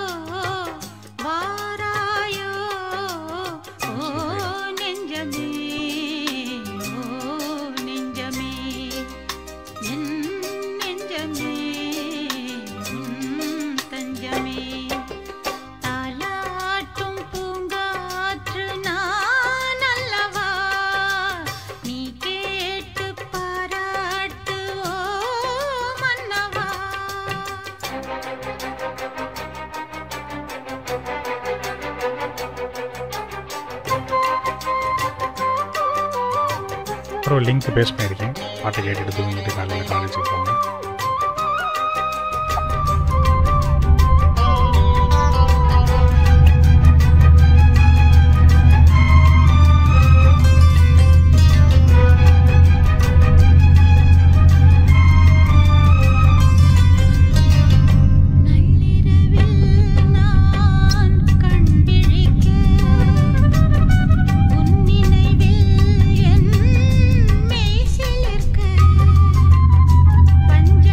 S5: வாராயோ ஓ நெஞ்சமே ஓ நெஞ்சமே என் நெஞ்சமே உன் தஞ்சமே தாலாட்டும் பூங்காற்று நான் அல்லவா நீ கேட்டு பாராட்டு ஓ மன்னவா
S2: அப்புறம் லிங்க் பேஸ் பண்ணியிருக்கேன் பாட்டை கேட்டுட்டு தூங்கிட்டு காலையில் காலேஜுக்கு போங்க
S5: நள்ளிரவில் நான் கண்விழிக்க உன் நினைவில் என் மெய் சிலிர்க்க பஞ்ச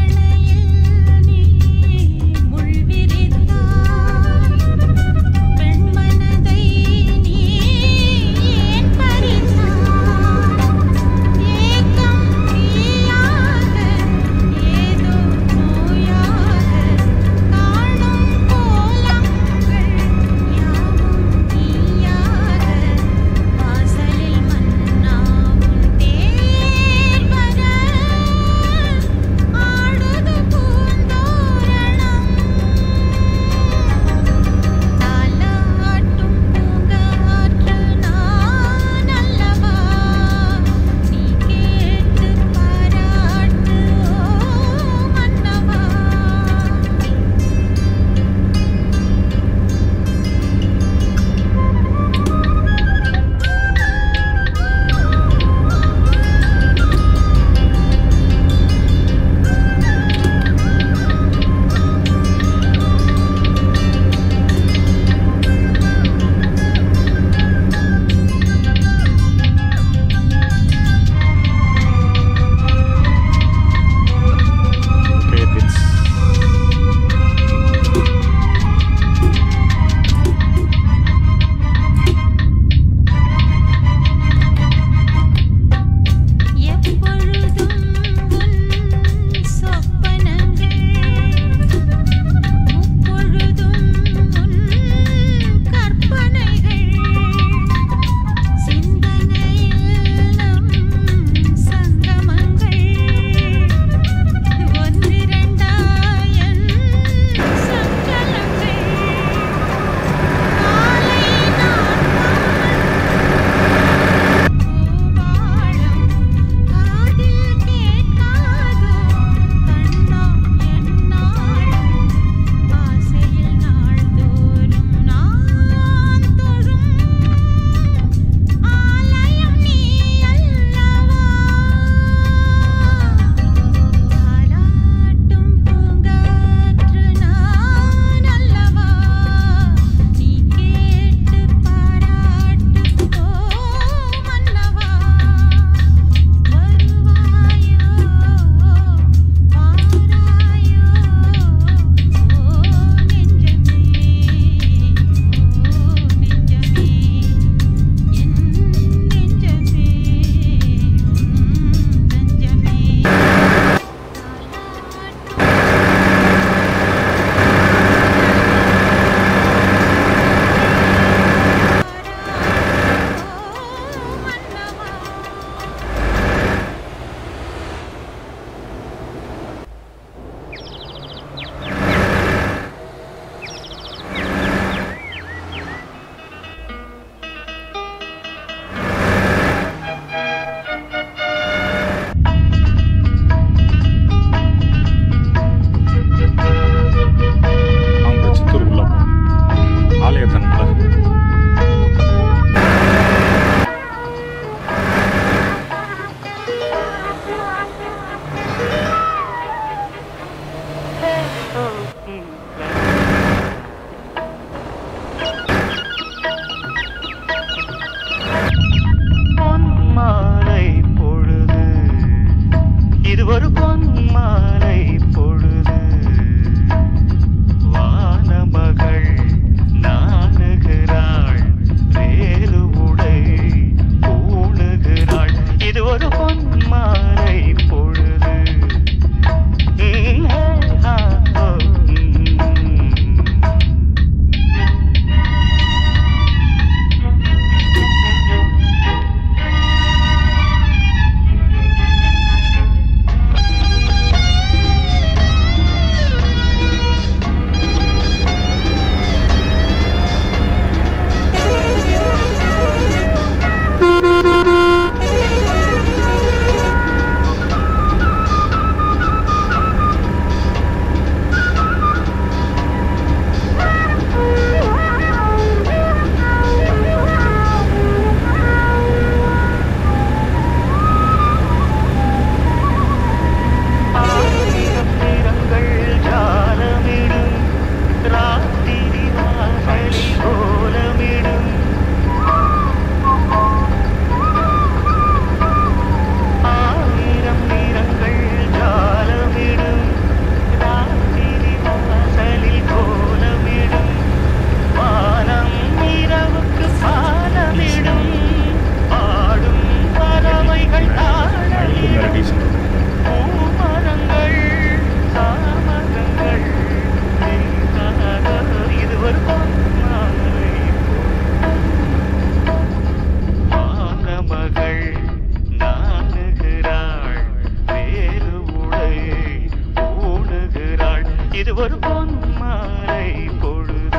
S4: ஒரு பொன் மாலை பொழுது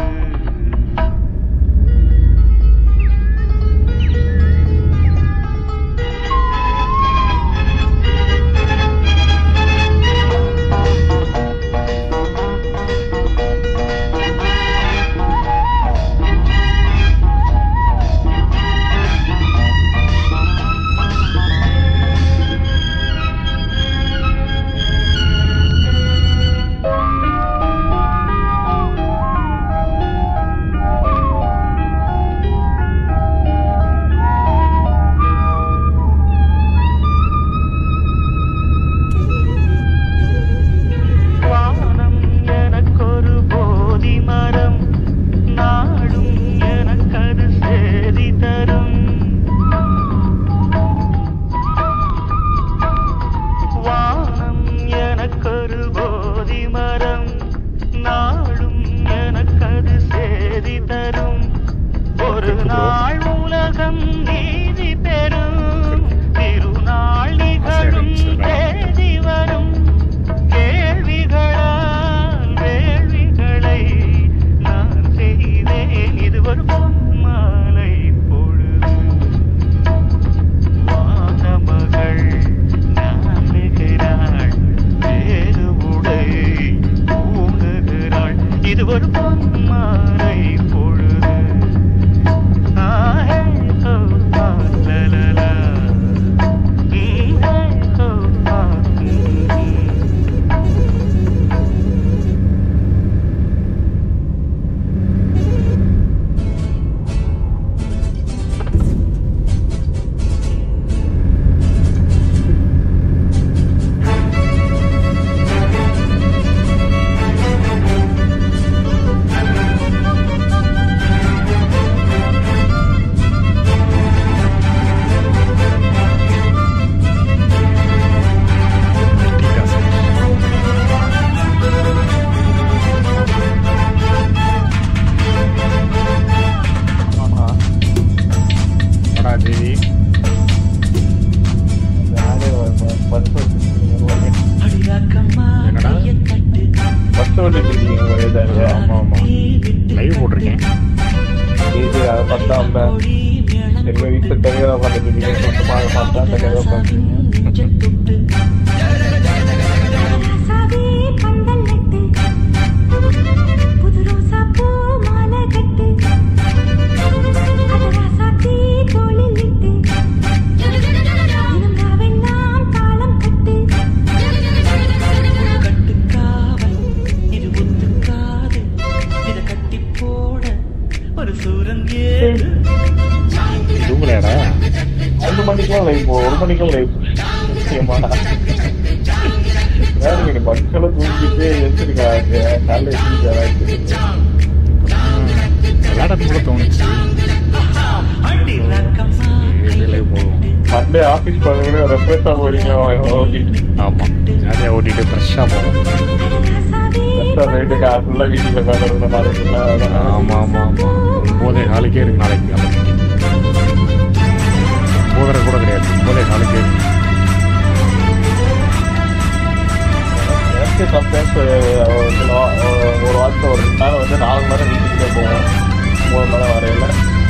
S4: வானம் எனக்கொரு போதி மரம் நாடும் எனக்கது சேதி தரும் வானம் எனக்கொரு போதி மரம் நாடும் எனக்கது சேதி தரும் ஒரு நாள் உலகம் நீதி பெறும் திருநாள் நிகழும் தேதி வரும் கேள்விகளால் வேள்விகளை நான் செய்தேன் இது ஒரு பொன்மாலை பொழுது வானமகள் நாளுகிறாள் வேறு உடை ஊணுகிறாள் இது ஒரு பொன்மாலை பொழுது ஆஹே ஓ ஆ லலலா ம், ஹே, ஓ ஆ ம், ம்.
S2: வாடா தேவி என்னடா ஆமா ஆமா லைவ் போட்டிருக்கேன்
S5: ராசாவே பந்தல் நட்டு புது ரோசா பூ மாலை கட்டு அட ராசாத்தி தோளில் இட்டு தினம் ராவெல்லாம் தாளம் கட்டு
S4: கட்டுக்காவல் இது ஒத்துக்காது இத கட்டி போட ஒரு சூரன் ஏது
S2: தூங்கலையாடா
S7: ரெண்டு மணிக்கெல்லாம் லைவ் ஒரு மணிக்கெல்லாம் லைவ் நிச்சயமா வேற மக்களும் தூங்கிட்டு எழுந்திருக்காங்க காலைல எழுந்திருக்காங்க
S2: விளையாடத்து கூட தோணுச்சு
S4: அடி ரக்கமா
S2: லைவ் போடுவோம்
S7: மண்டே ஆபீஸ் போறவங்க ரெஃப்ரெஷ்ஷா போறீங்க ஓட்டிட்டு
S2: ஆமாம் ஜாலியாக ஓட்டிட்டு ஃப்ரெஷ்ஷாக போவோம்
S5: ராசாவே
S7: நைட்டு ஃபுல்லா வீட்டுல உட்காந்து நாளைக்கு
S2: ஆமாம் ஆமாம் ஆமாம் ஒம்போதே காலுக்கே இருக்கு நாளைக்கு நாளைக்கு ஒம்போதரை கூட கிடையாது ஒம்போதே காலுக்கே இருக்கு
S7: எனக்கு சம்டைம்ஸ் ஒரு வாரத்தில் ஒரு ரெண்டு நாள் வந்து நாலு மணி நேரம் வீட்டுக்கு போவோம் மூணு மணி நேரம் வரையில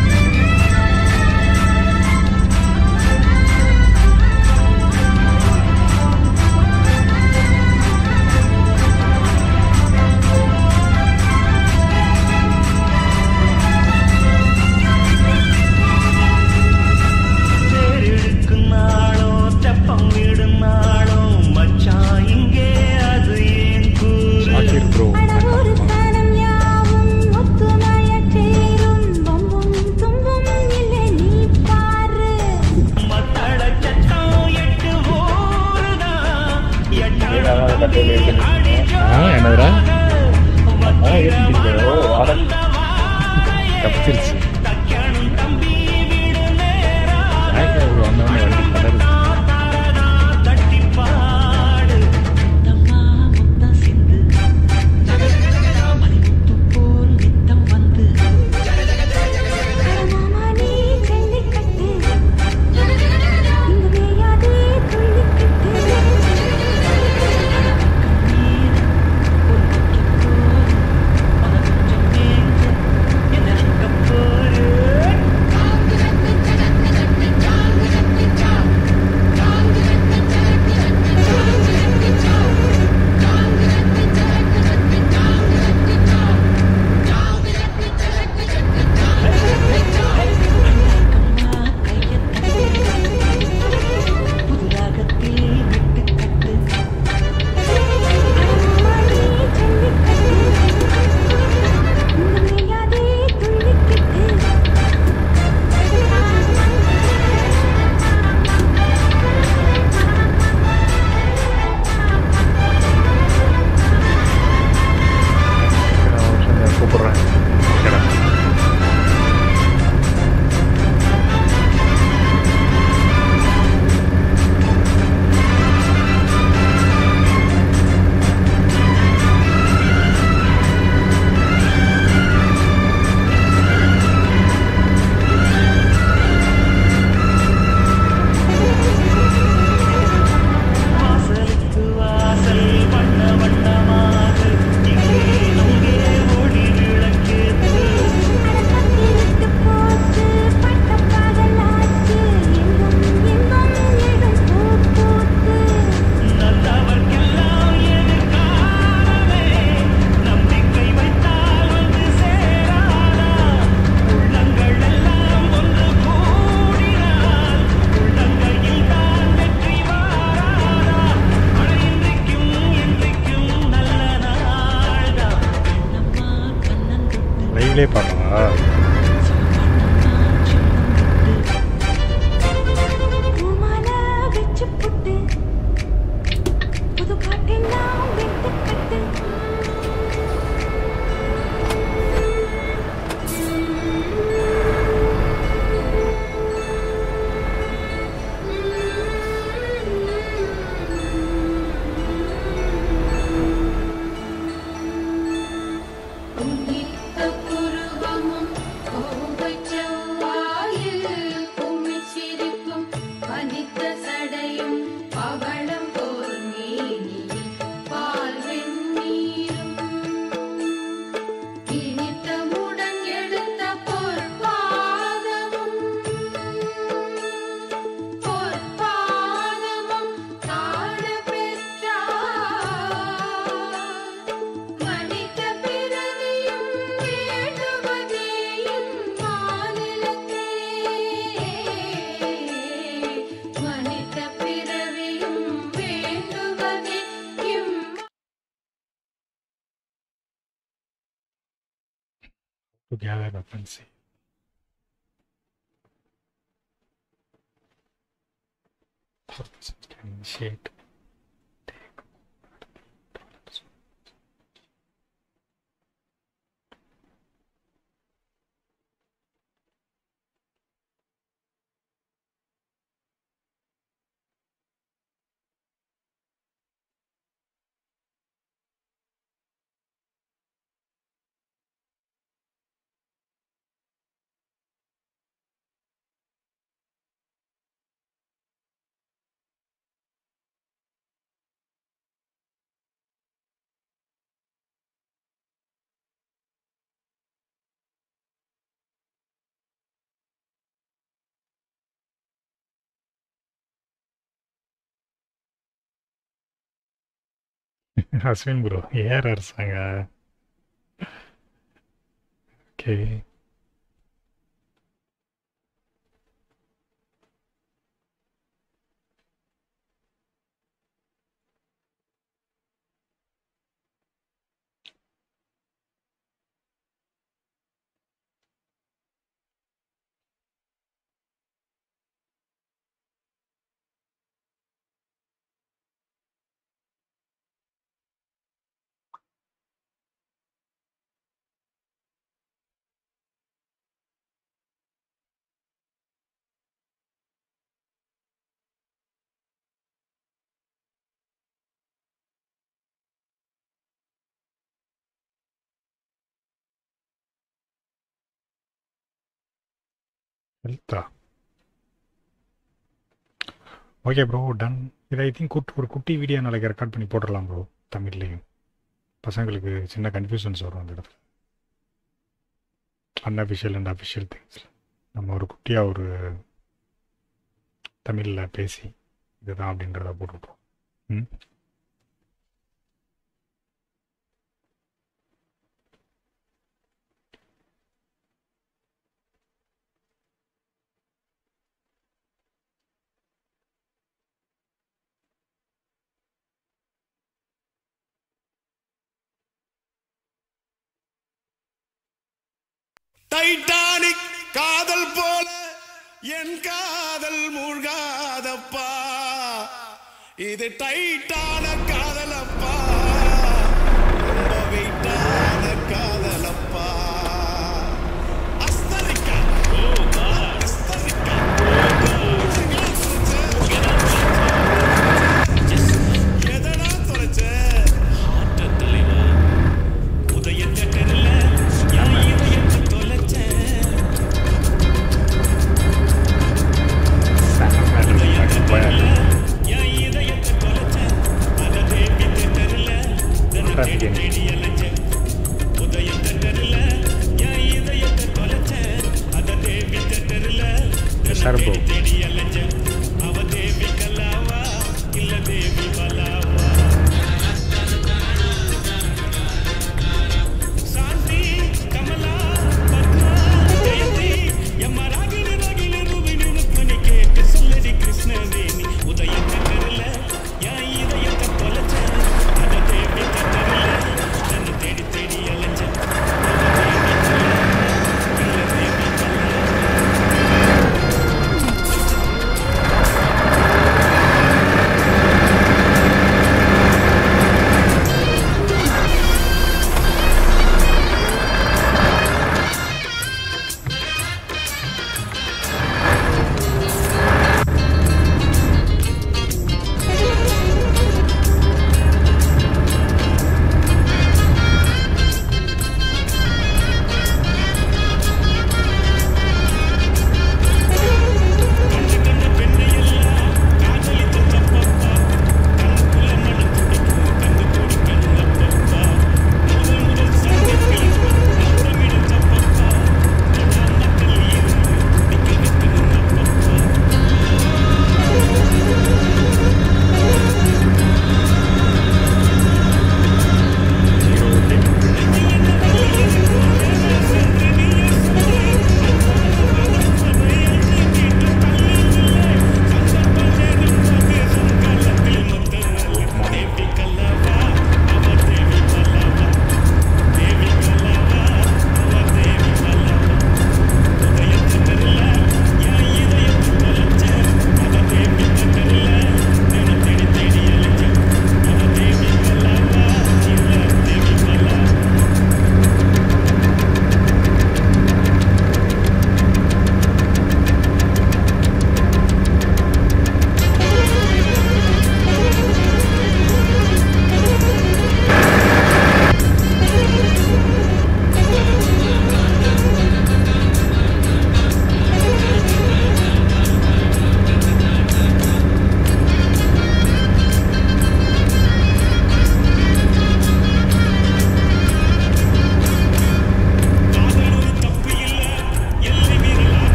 S4: தேரிழுக்கும் நாளோ தெப்பம் விடும் நாளோ மச்சான் இங்கே அது ஏன் கூறு
S2: ஷாக்கிர் ப்ரோ
S5: அழகொரு ஸ்தானம் யாவும் ஒத்துமையச் சேரும் வம்பும் தும்பும் இல்லை நீ பாரு
S4: மத்தள சத்தம் எட்டு ஊருதான்
S7: ஏதாவது கட்டையில இருக்கு.
S2: ஆ என்னதுடா
S7: ஆ இருக்குது ஓ வாரம்
S2: தப்பிச்சிருச்சு ஜாக்கிரதை ப்ரோ வந்தவொடனே வண்டி கலருது
S4: தட்டிப்பாடு தம்மா முத்தம் சிந்து மணிமுத்து போல் நித்தம் வந்து
S5: மாமா நீ ஜல்லிக்கட்டு இங்கு வேயாதே துள்ளிக்கட்டு
S2: இதுலேயே பாடவா
S8: பூமால வச்சு புட்டு புது பாட்டெல்லாம் வெட்டு கட்டு
S5: உன்னித்த புருவமும் கோபச் செவ்வாயில் உம்மிச் சிரிப்பும் பனித்த சடையும் பவளம் போல் மேனியில் பால் வெந்நீரும் இனித்தமுடன் எடுத்த பொற்பாதமும் பொற்பாதமும் காண பெற்றார் மனித பிறவியும் வேண்டுவதே இம்மாநிலத்தே. மனித பிறவியும் வேண்டுவதே இம்
S2: to gather weapons. Can initiate. Ashwin bro ஏர் அரசாங்க ஓகே ஹெல்த்தா ஓகே ப்ரோ டன் இதை ஐ திங்க் குட் ஒரு குட்டி வீடியோ நாளைக்கு ரெக்கார்ட் பண்ணி போட்டுடலாம் ப்ரோ தமிழ்லேயும் பசங்களுக்கு சின்ன கன்ஃபியூஷன்ஸ் வரும் அந்த இடத்துல அன்அஃபிஷியல் அண்ட் அஃபிஷியல் திங்ஸ் நம்ம ஒரு குட்டியாக ஒரு தமிழில் பேசி இதுதான் அப்படின்றத போட்டுவிட்ருவோம் ம்
S3: டைட்டானிக் காதல் போல என் காதல் மூழ்காதப்பா இது டைட்டான காதலப்பா ரொம்ப வெயிட்டான காதலப்பா அஸ்தரிக்கா அஸ்தரிக்கா எதனா தொலைச்ச
S2: மேலே
S3: என் இதயத்தை தொலைச்ச அத தேடி தெரியல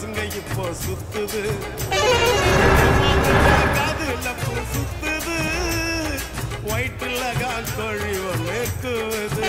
S3: பசங்க இப்போ சுத்துது காதுல பூ சுத்துது வயிற்றுல காக்கோழி ஒன்று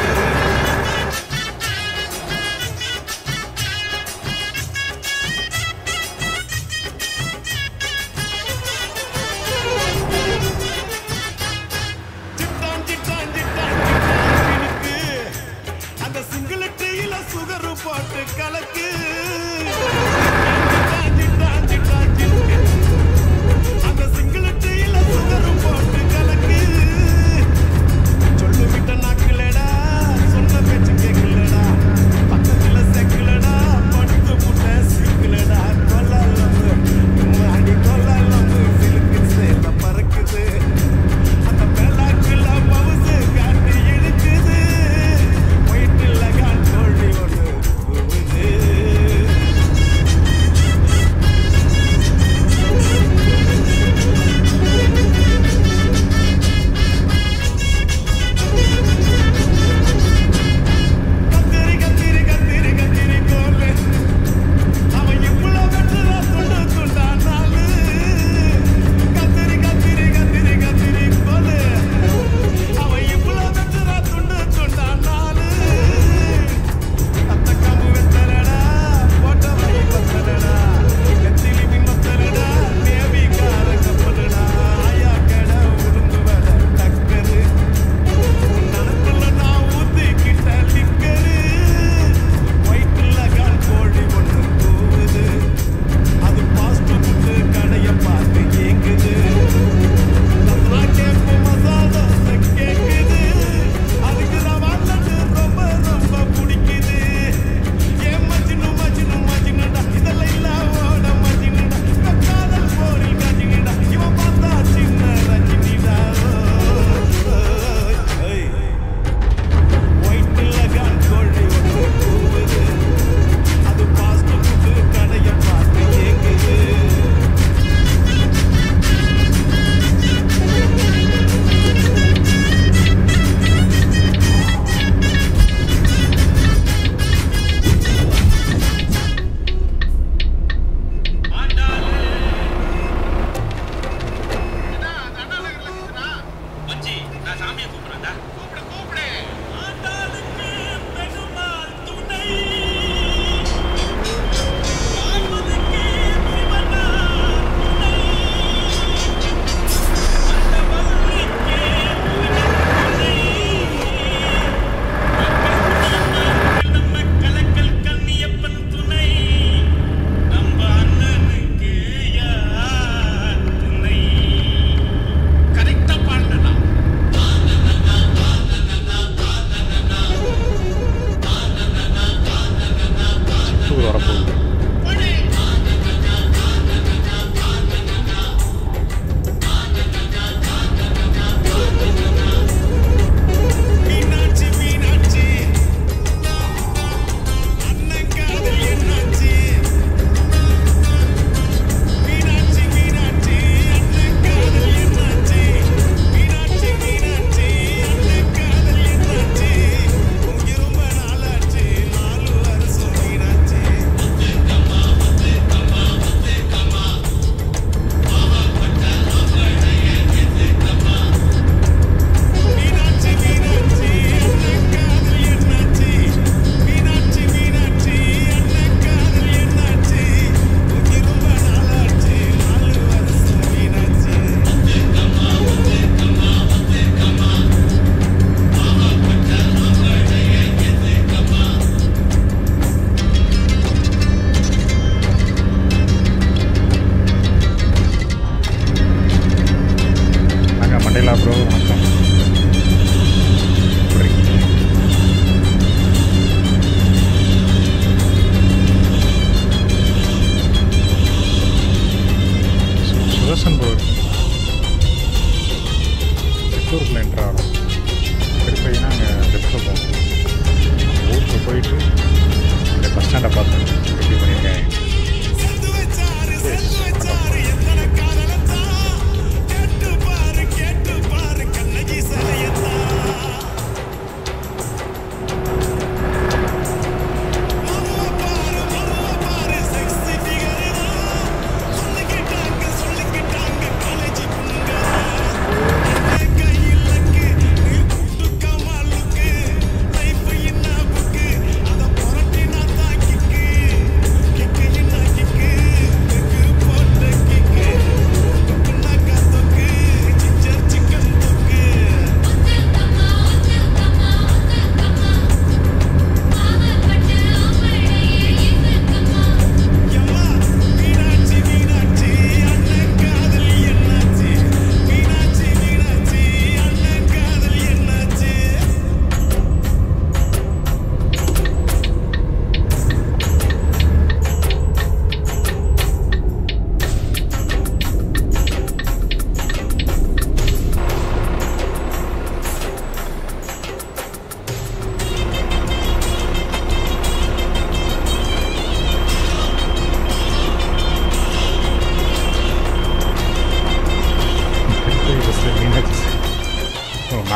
S3: சிட்டான் சிட்டான் சிட்டான் சிட்டான் இருக்கு அந்த சிங்கிளட்டியில சுகரு போட்டு கலக்கு சிட்டான் சிட்டான் சிட்டான் சிட்டான் அந்த சிங்கிளட்டியில சுகரு போட்டு கலக்கு சொல்லு விட்ட நாக்குலடா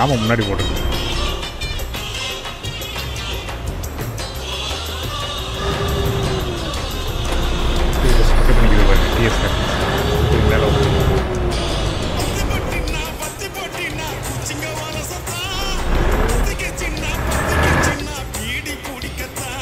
S2: நாம முன்னாடி போட்டிருக்கோம் டிஎஸ் பக்கத்து நிற்கிது பாருங்க டிஎஸ் மேலே வந்து
S3: பத்து பொட்டினா பத்து பொட்டினா குச்சிங்க வாழ சத்தா பத்துக்கு சின்ன பத்துக்கு சின்ன பீடி குடிக்கத்தா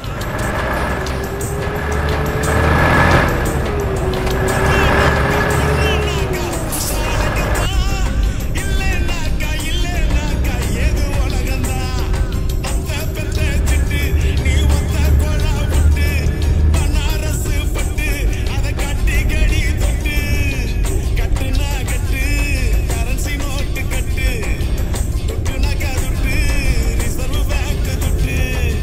S3: இல்லைனாக்கா இல்லைனாக்கா ஏது உலகந்தா அத்த பெத்த சிட்டு நீ ஒத்த கொலா விட்டு பனாரசு பட்டு அதை கட்டி கடி தொட்டு கட்டுனா கட்டு கரன்சி நோட்டு கட்டு துட்டுனா கதுட்டு ரிசர்வ் பேங்க் துட்டு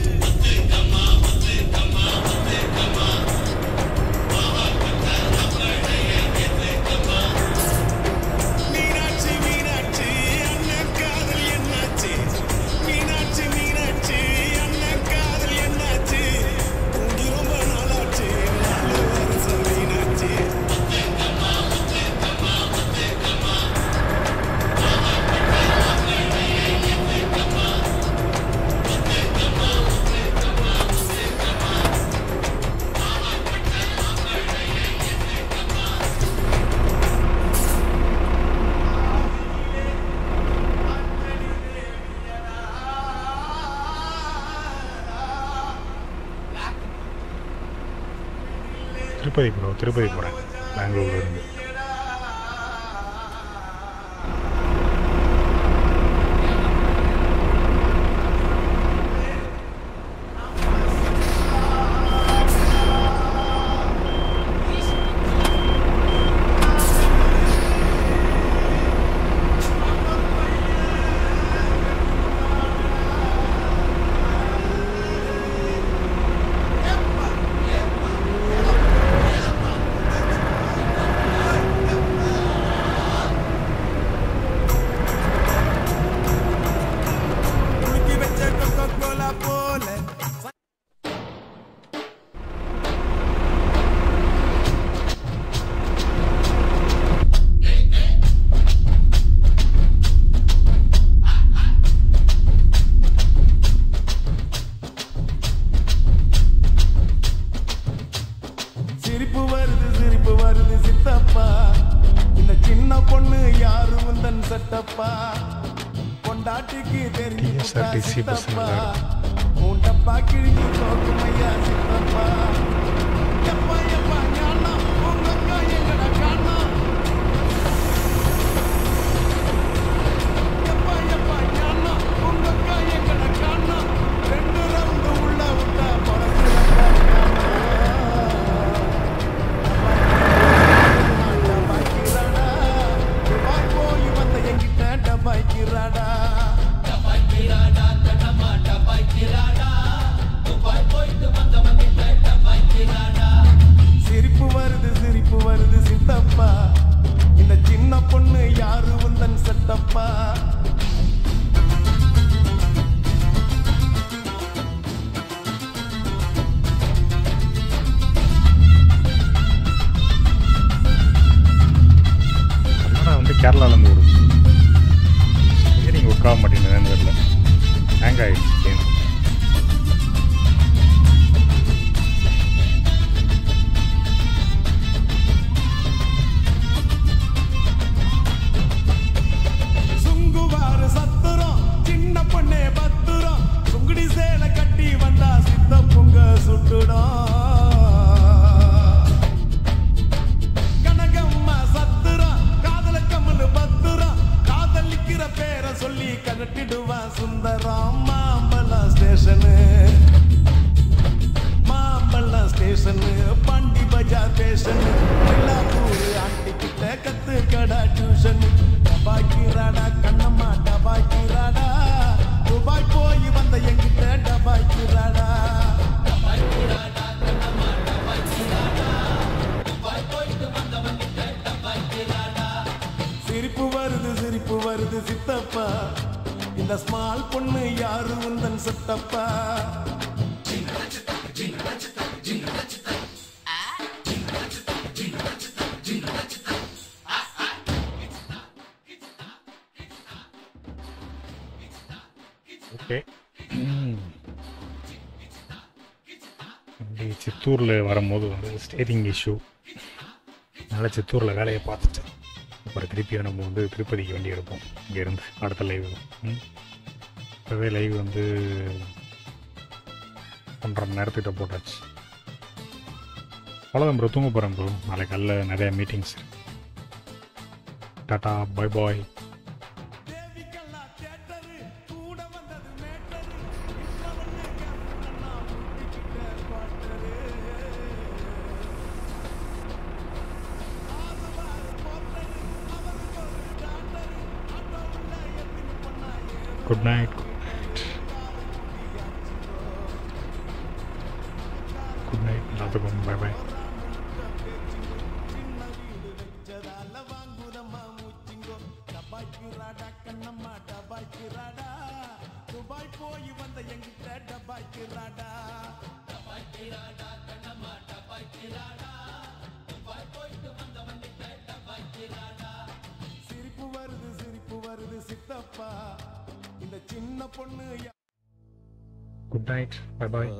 S3: மீனாட்சி மீனாட்சி அண்ணன் காதல் என்னாச்சு மீனாட்சி மீனாட்சி அண்ணன் காதல் என்னாச்சு தூங்கி ரொம்ப நாளாச்சு நாலு வருஷம் மீனாட்சி
S2: திருப்பதி ப்ரோ திருப்பதி போகிறேன் பெங்களூர்ல இருந்து
S3: குலுக்கி வச்ச கொக்கோ கோலா போல சிரிப்பு வருது சிரிப்பு வருது சித்தப்பா இந்த சின்ன பொண்ணு யாரு உந்தன் சட்டப்பா பொண்டாட்டிக்கு தெரிஞ்சு புட்டா
S2: TSRTC
S3: சித்தப்பா
S2: பசங்க
S3: உன் டப்பா கிழிஞ்சு தோக்கும் ஐயா சித்தப்பா எப்பா எப்பா ஞானம் உங்க அக்கா எங்கடா காணோம் எப்பா எப்பா ஞானம் உங்க அக்கா எங்கடா காணோம் ரெண்டு ரவுண்டு உள்ள விட்டா பிறகு போய் வந்த எங்கிட்ட டபாய்க்கிறாடா சிரிப்பு வருது சிரிப்பு வருது சித்தப்பா இந்த சின்ன பொண்ணு யாரு உந்தன் செட்டப்பா
S2: கன்னடா வந்து கேரளாலேருந்து வரும் ஸ்டீரிங் ஒர்க் ஆக மாட்டேங்குதுன்னு தெரியல ஹேங் ஆகிடுச்சு game.
S3: சுங்குவாரு சத்துரம் சின்ன பொண்ணே பத்துரம் சுங்குடி சேலை கட்டி வந்தா சித்த பொங்க சுட்டுடும் கனகம்மா சத்துரம் காதல கம்மல் பத்துரம் காதலிக்கிற பேரை சொல்லி கனட்டிடுவா சுந்தரம் மாம்பழம் ஸ்டேஷனு மாம்பழம் station Pondy Bazaar station Mylapore aunty கிட்ட கத்து கடா டியூஷன் டபாய்க்கிறாடா கண்ணம்மா டபாய்க்கிறாடா துபாய் போய் வந்த எங்கிட்ட டபாய்க்கிறாடா சிரிப்பு வருது சிரிப்பு வருது சித்தப்பா இந்த ஸ்மால் பொண்ணு யாரு உந்தன் சித்தப்பா
S2: ஓகே அப்படி சித்தூரில் வரும்போது வந்து ஸ்டேரிங் இஷ்யூ அதனால் சித்தூரில் வேலையை பார்த்துட்டு அப்புறம் திருப்பி நம்ம வந்து திருப்பதிக்கு வண்டி எடுப்போம் இங்கேருந்து அடுத்த லைவ் இப்போவே லைவ் வந்து ஒன்றரை மணி நேரத்துக்கிட்ட போட்டாச்சு அவ்வளோதான் ப்ரோ தூங்க போகிறேன் ப்ரோ நாளைக்கு காலைல நிறைய மீட்டிங்ஸ் டாட்டா பை பாய்
S3: தேவிக்கல்லா தேட்டரு கூட வந்தது மேட்டரு இட்டவன்னு கேப்டனா முட்டிக்கிட்ட குவாட்டரு ஆசவாரு போட்டரு அவருக்கு ஒரு டாக்டரு ஆட்டோ உள்ள எத்தினு பண்ணா ஏதோ
S2: குட் நைட் குட் நைட் எல்லாத்துக்கும் பை பாய்
S3: சின்ன வீடு வச்சதால வாங்குதம்மா மூச்சிங்கோ டபாய்க்குறாடா கண்ணம்மா டபாய்க்குறாடா துபாய் போய் வந்த எங்கிட்ட டபாய்க்குறாடா சிரிப்பு வருது சிரிப்பு வருது சித்தப்பா இந்த சின்ன பொண்ணு யா-
S2: குட் நைட் பை பாய்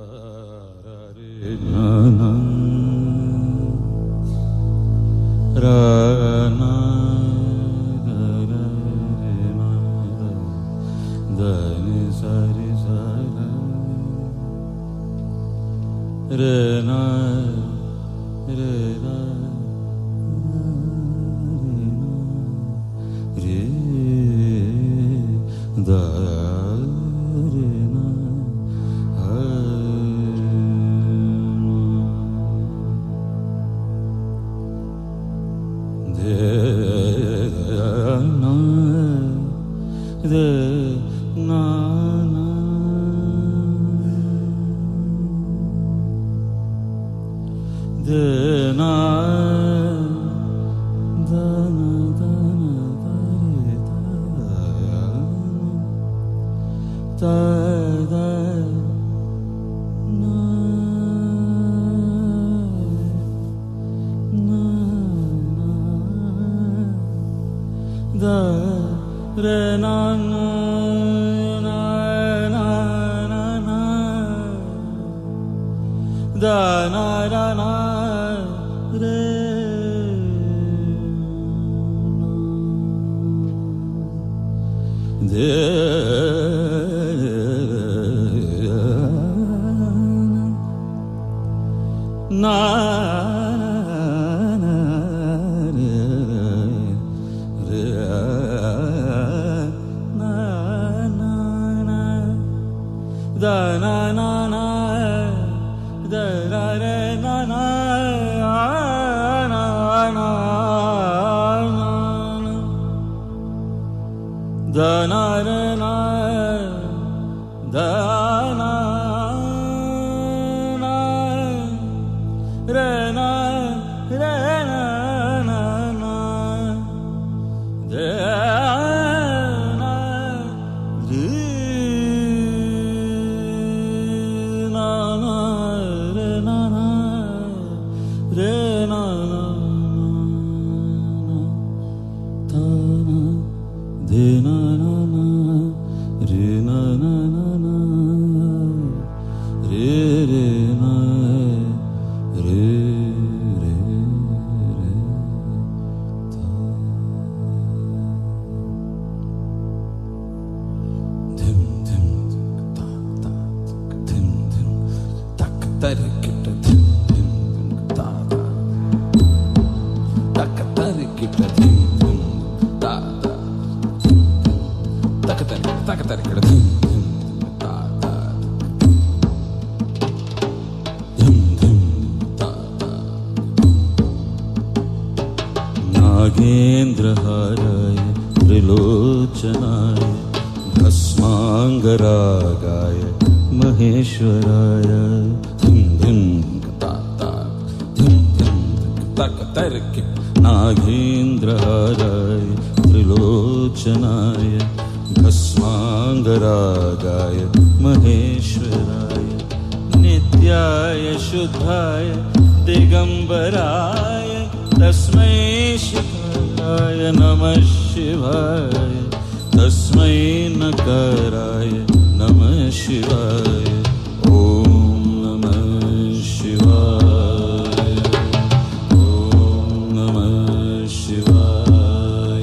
S9: नागेन्द्रहाराय त्रिलोचनाय भस्माङ्गरागाय महेश्वराय धिं धिं ता ता धिं धिं तक तर्क नागेन्द्रहाराय त्रिलोचनाय भस्माङ्गरागाय महेश्वराय नित्याय शुद्धाय दिगम्बराय तस्मै शिवाय नमः शिवाय तस्मै नकाराय नमः नमः शिवाय ॐ नमः शिवाय ॐ नमः शिवाय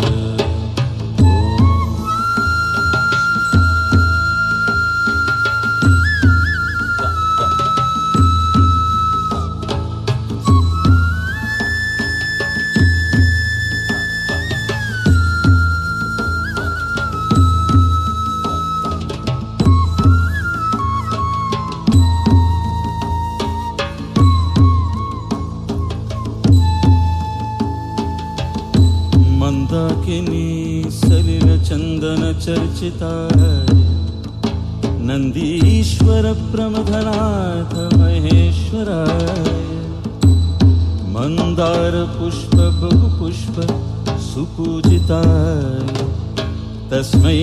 S9: मन्दाकिनी सलिलचन्दनचर्चिताय नन्दीश्वर प्रमथनाथ महेश्वराय मन्दारपुष्प बहुपुष्प सुपूजिताय तस्मै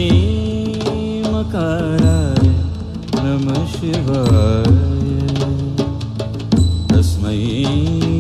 S9: मकाराय नमः शिवाय तस्मै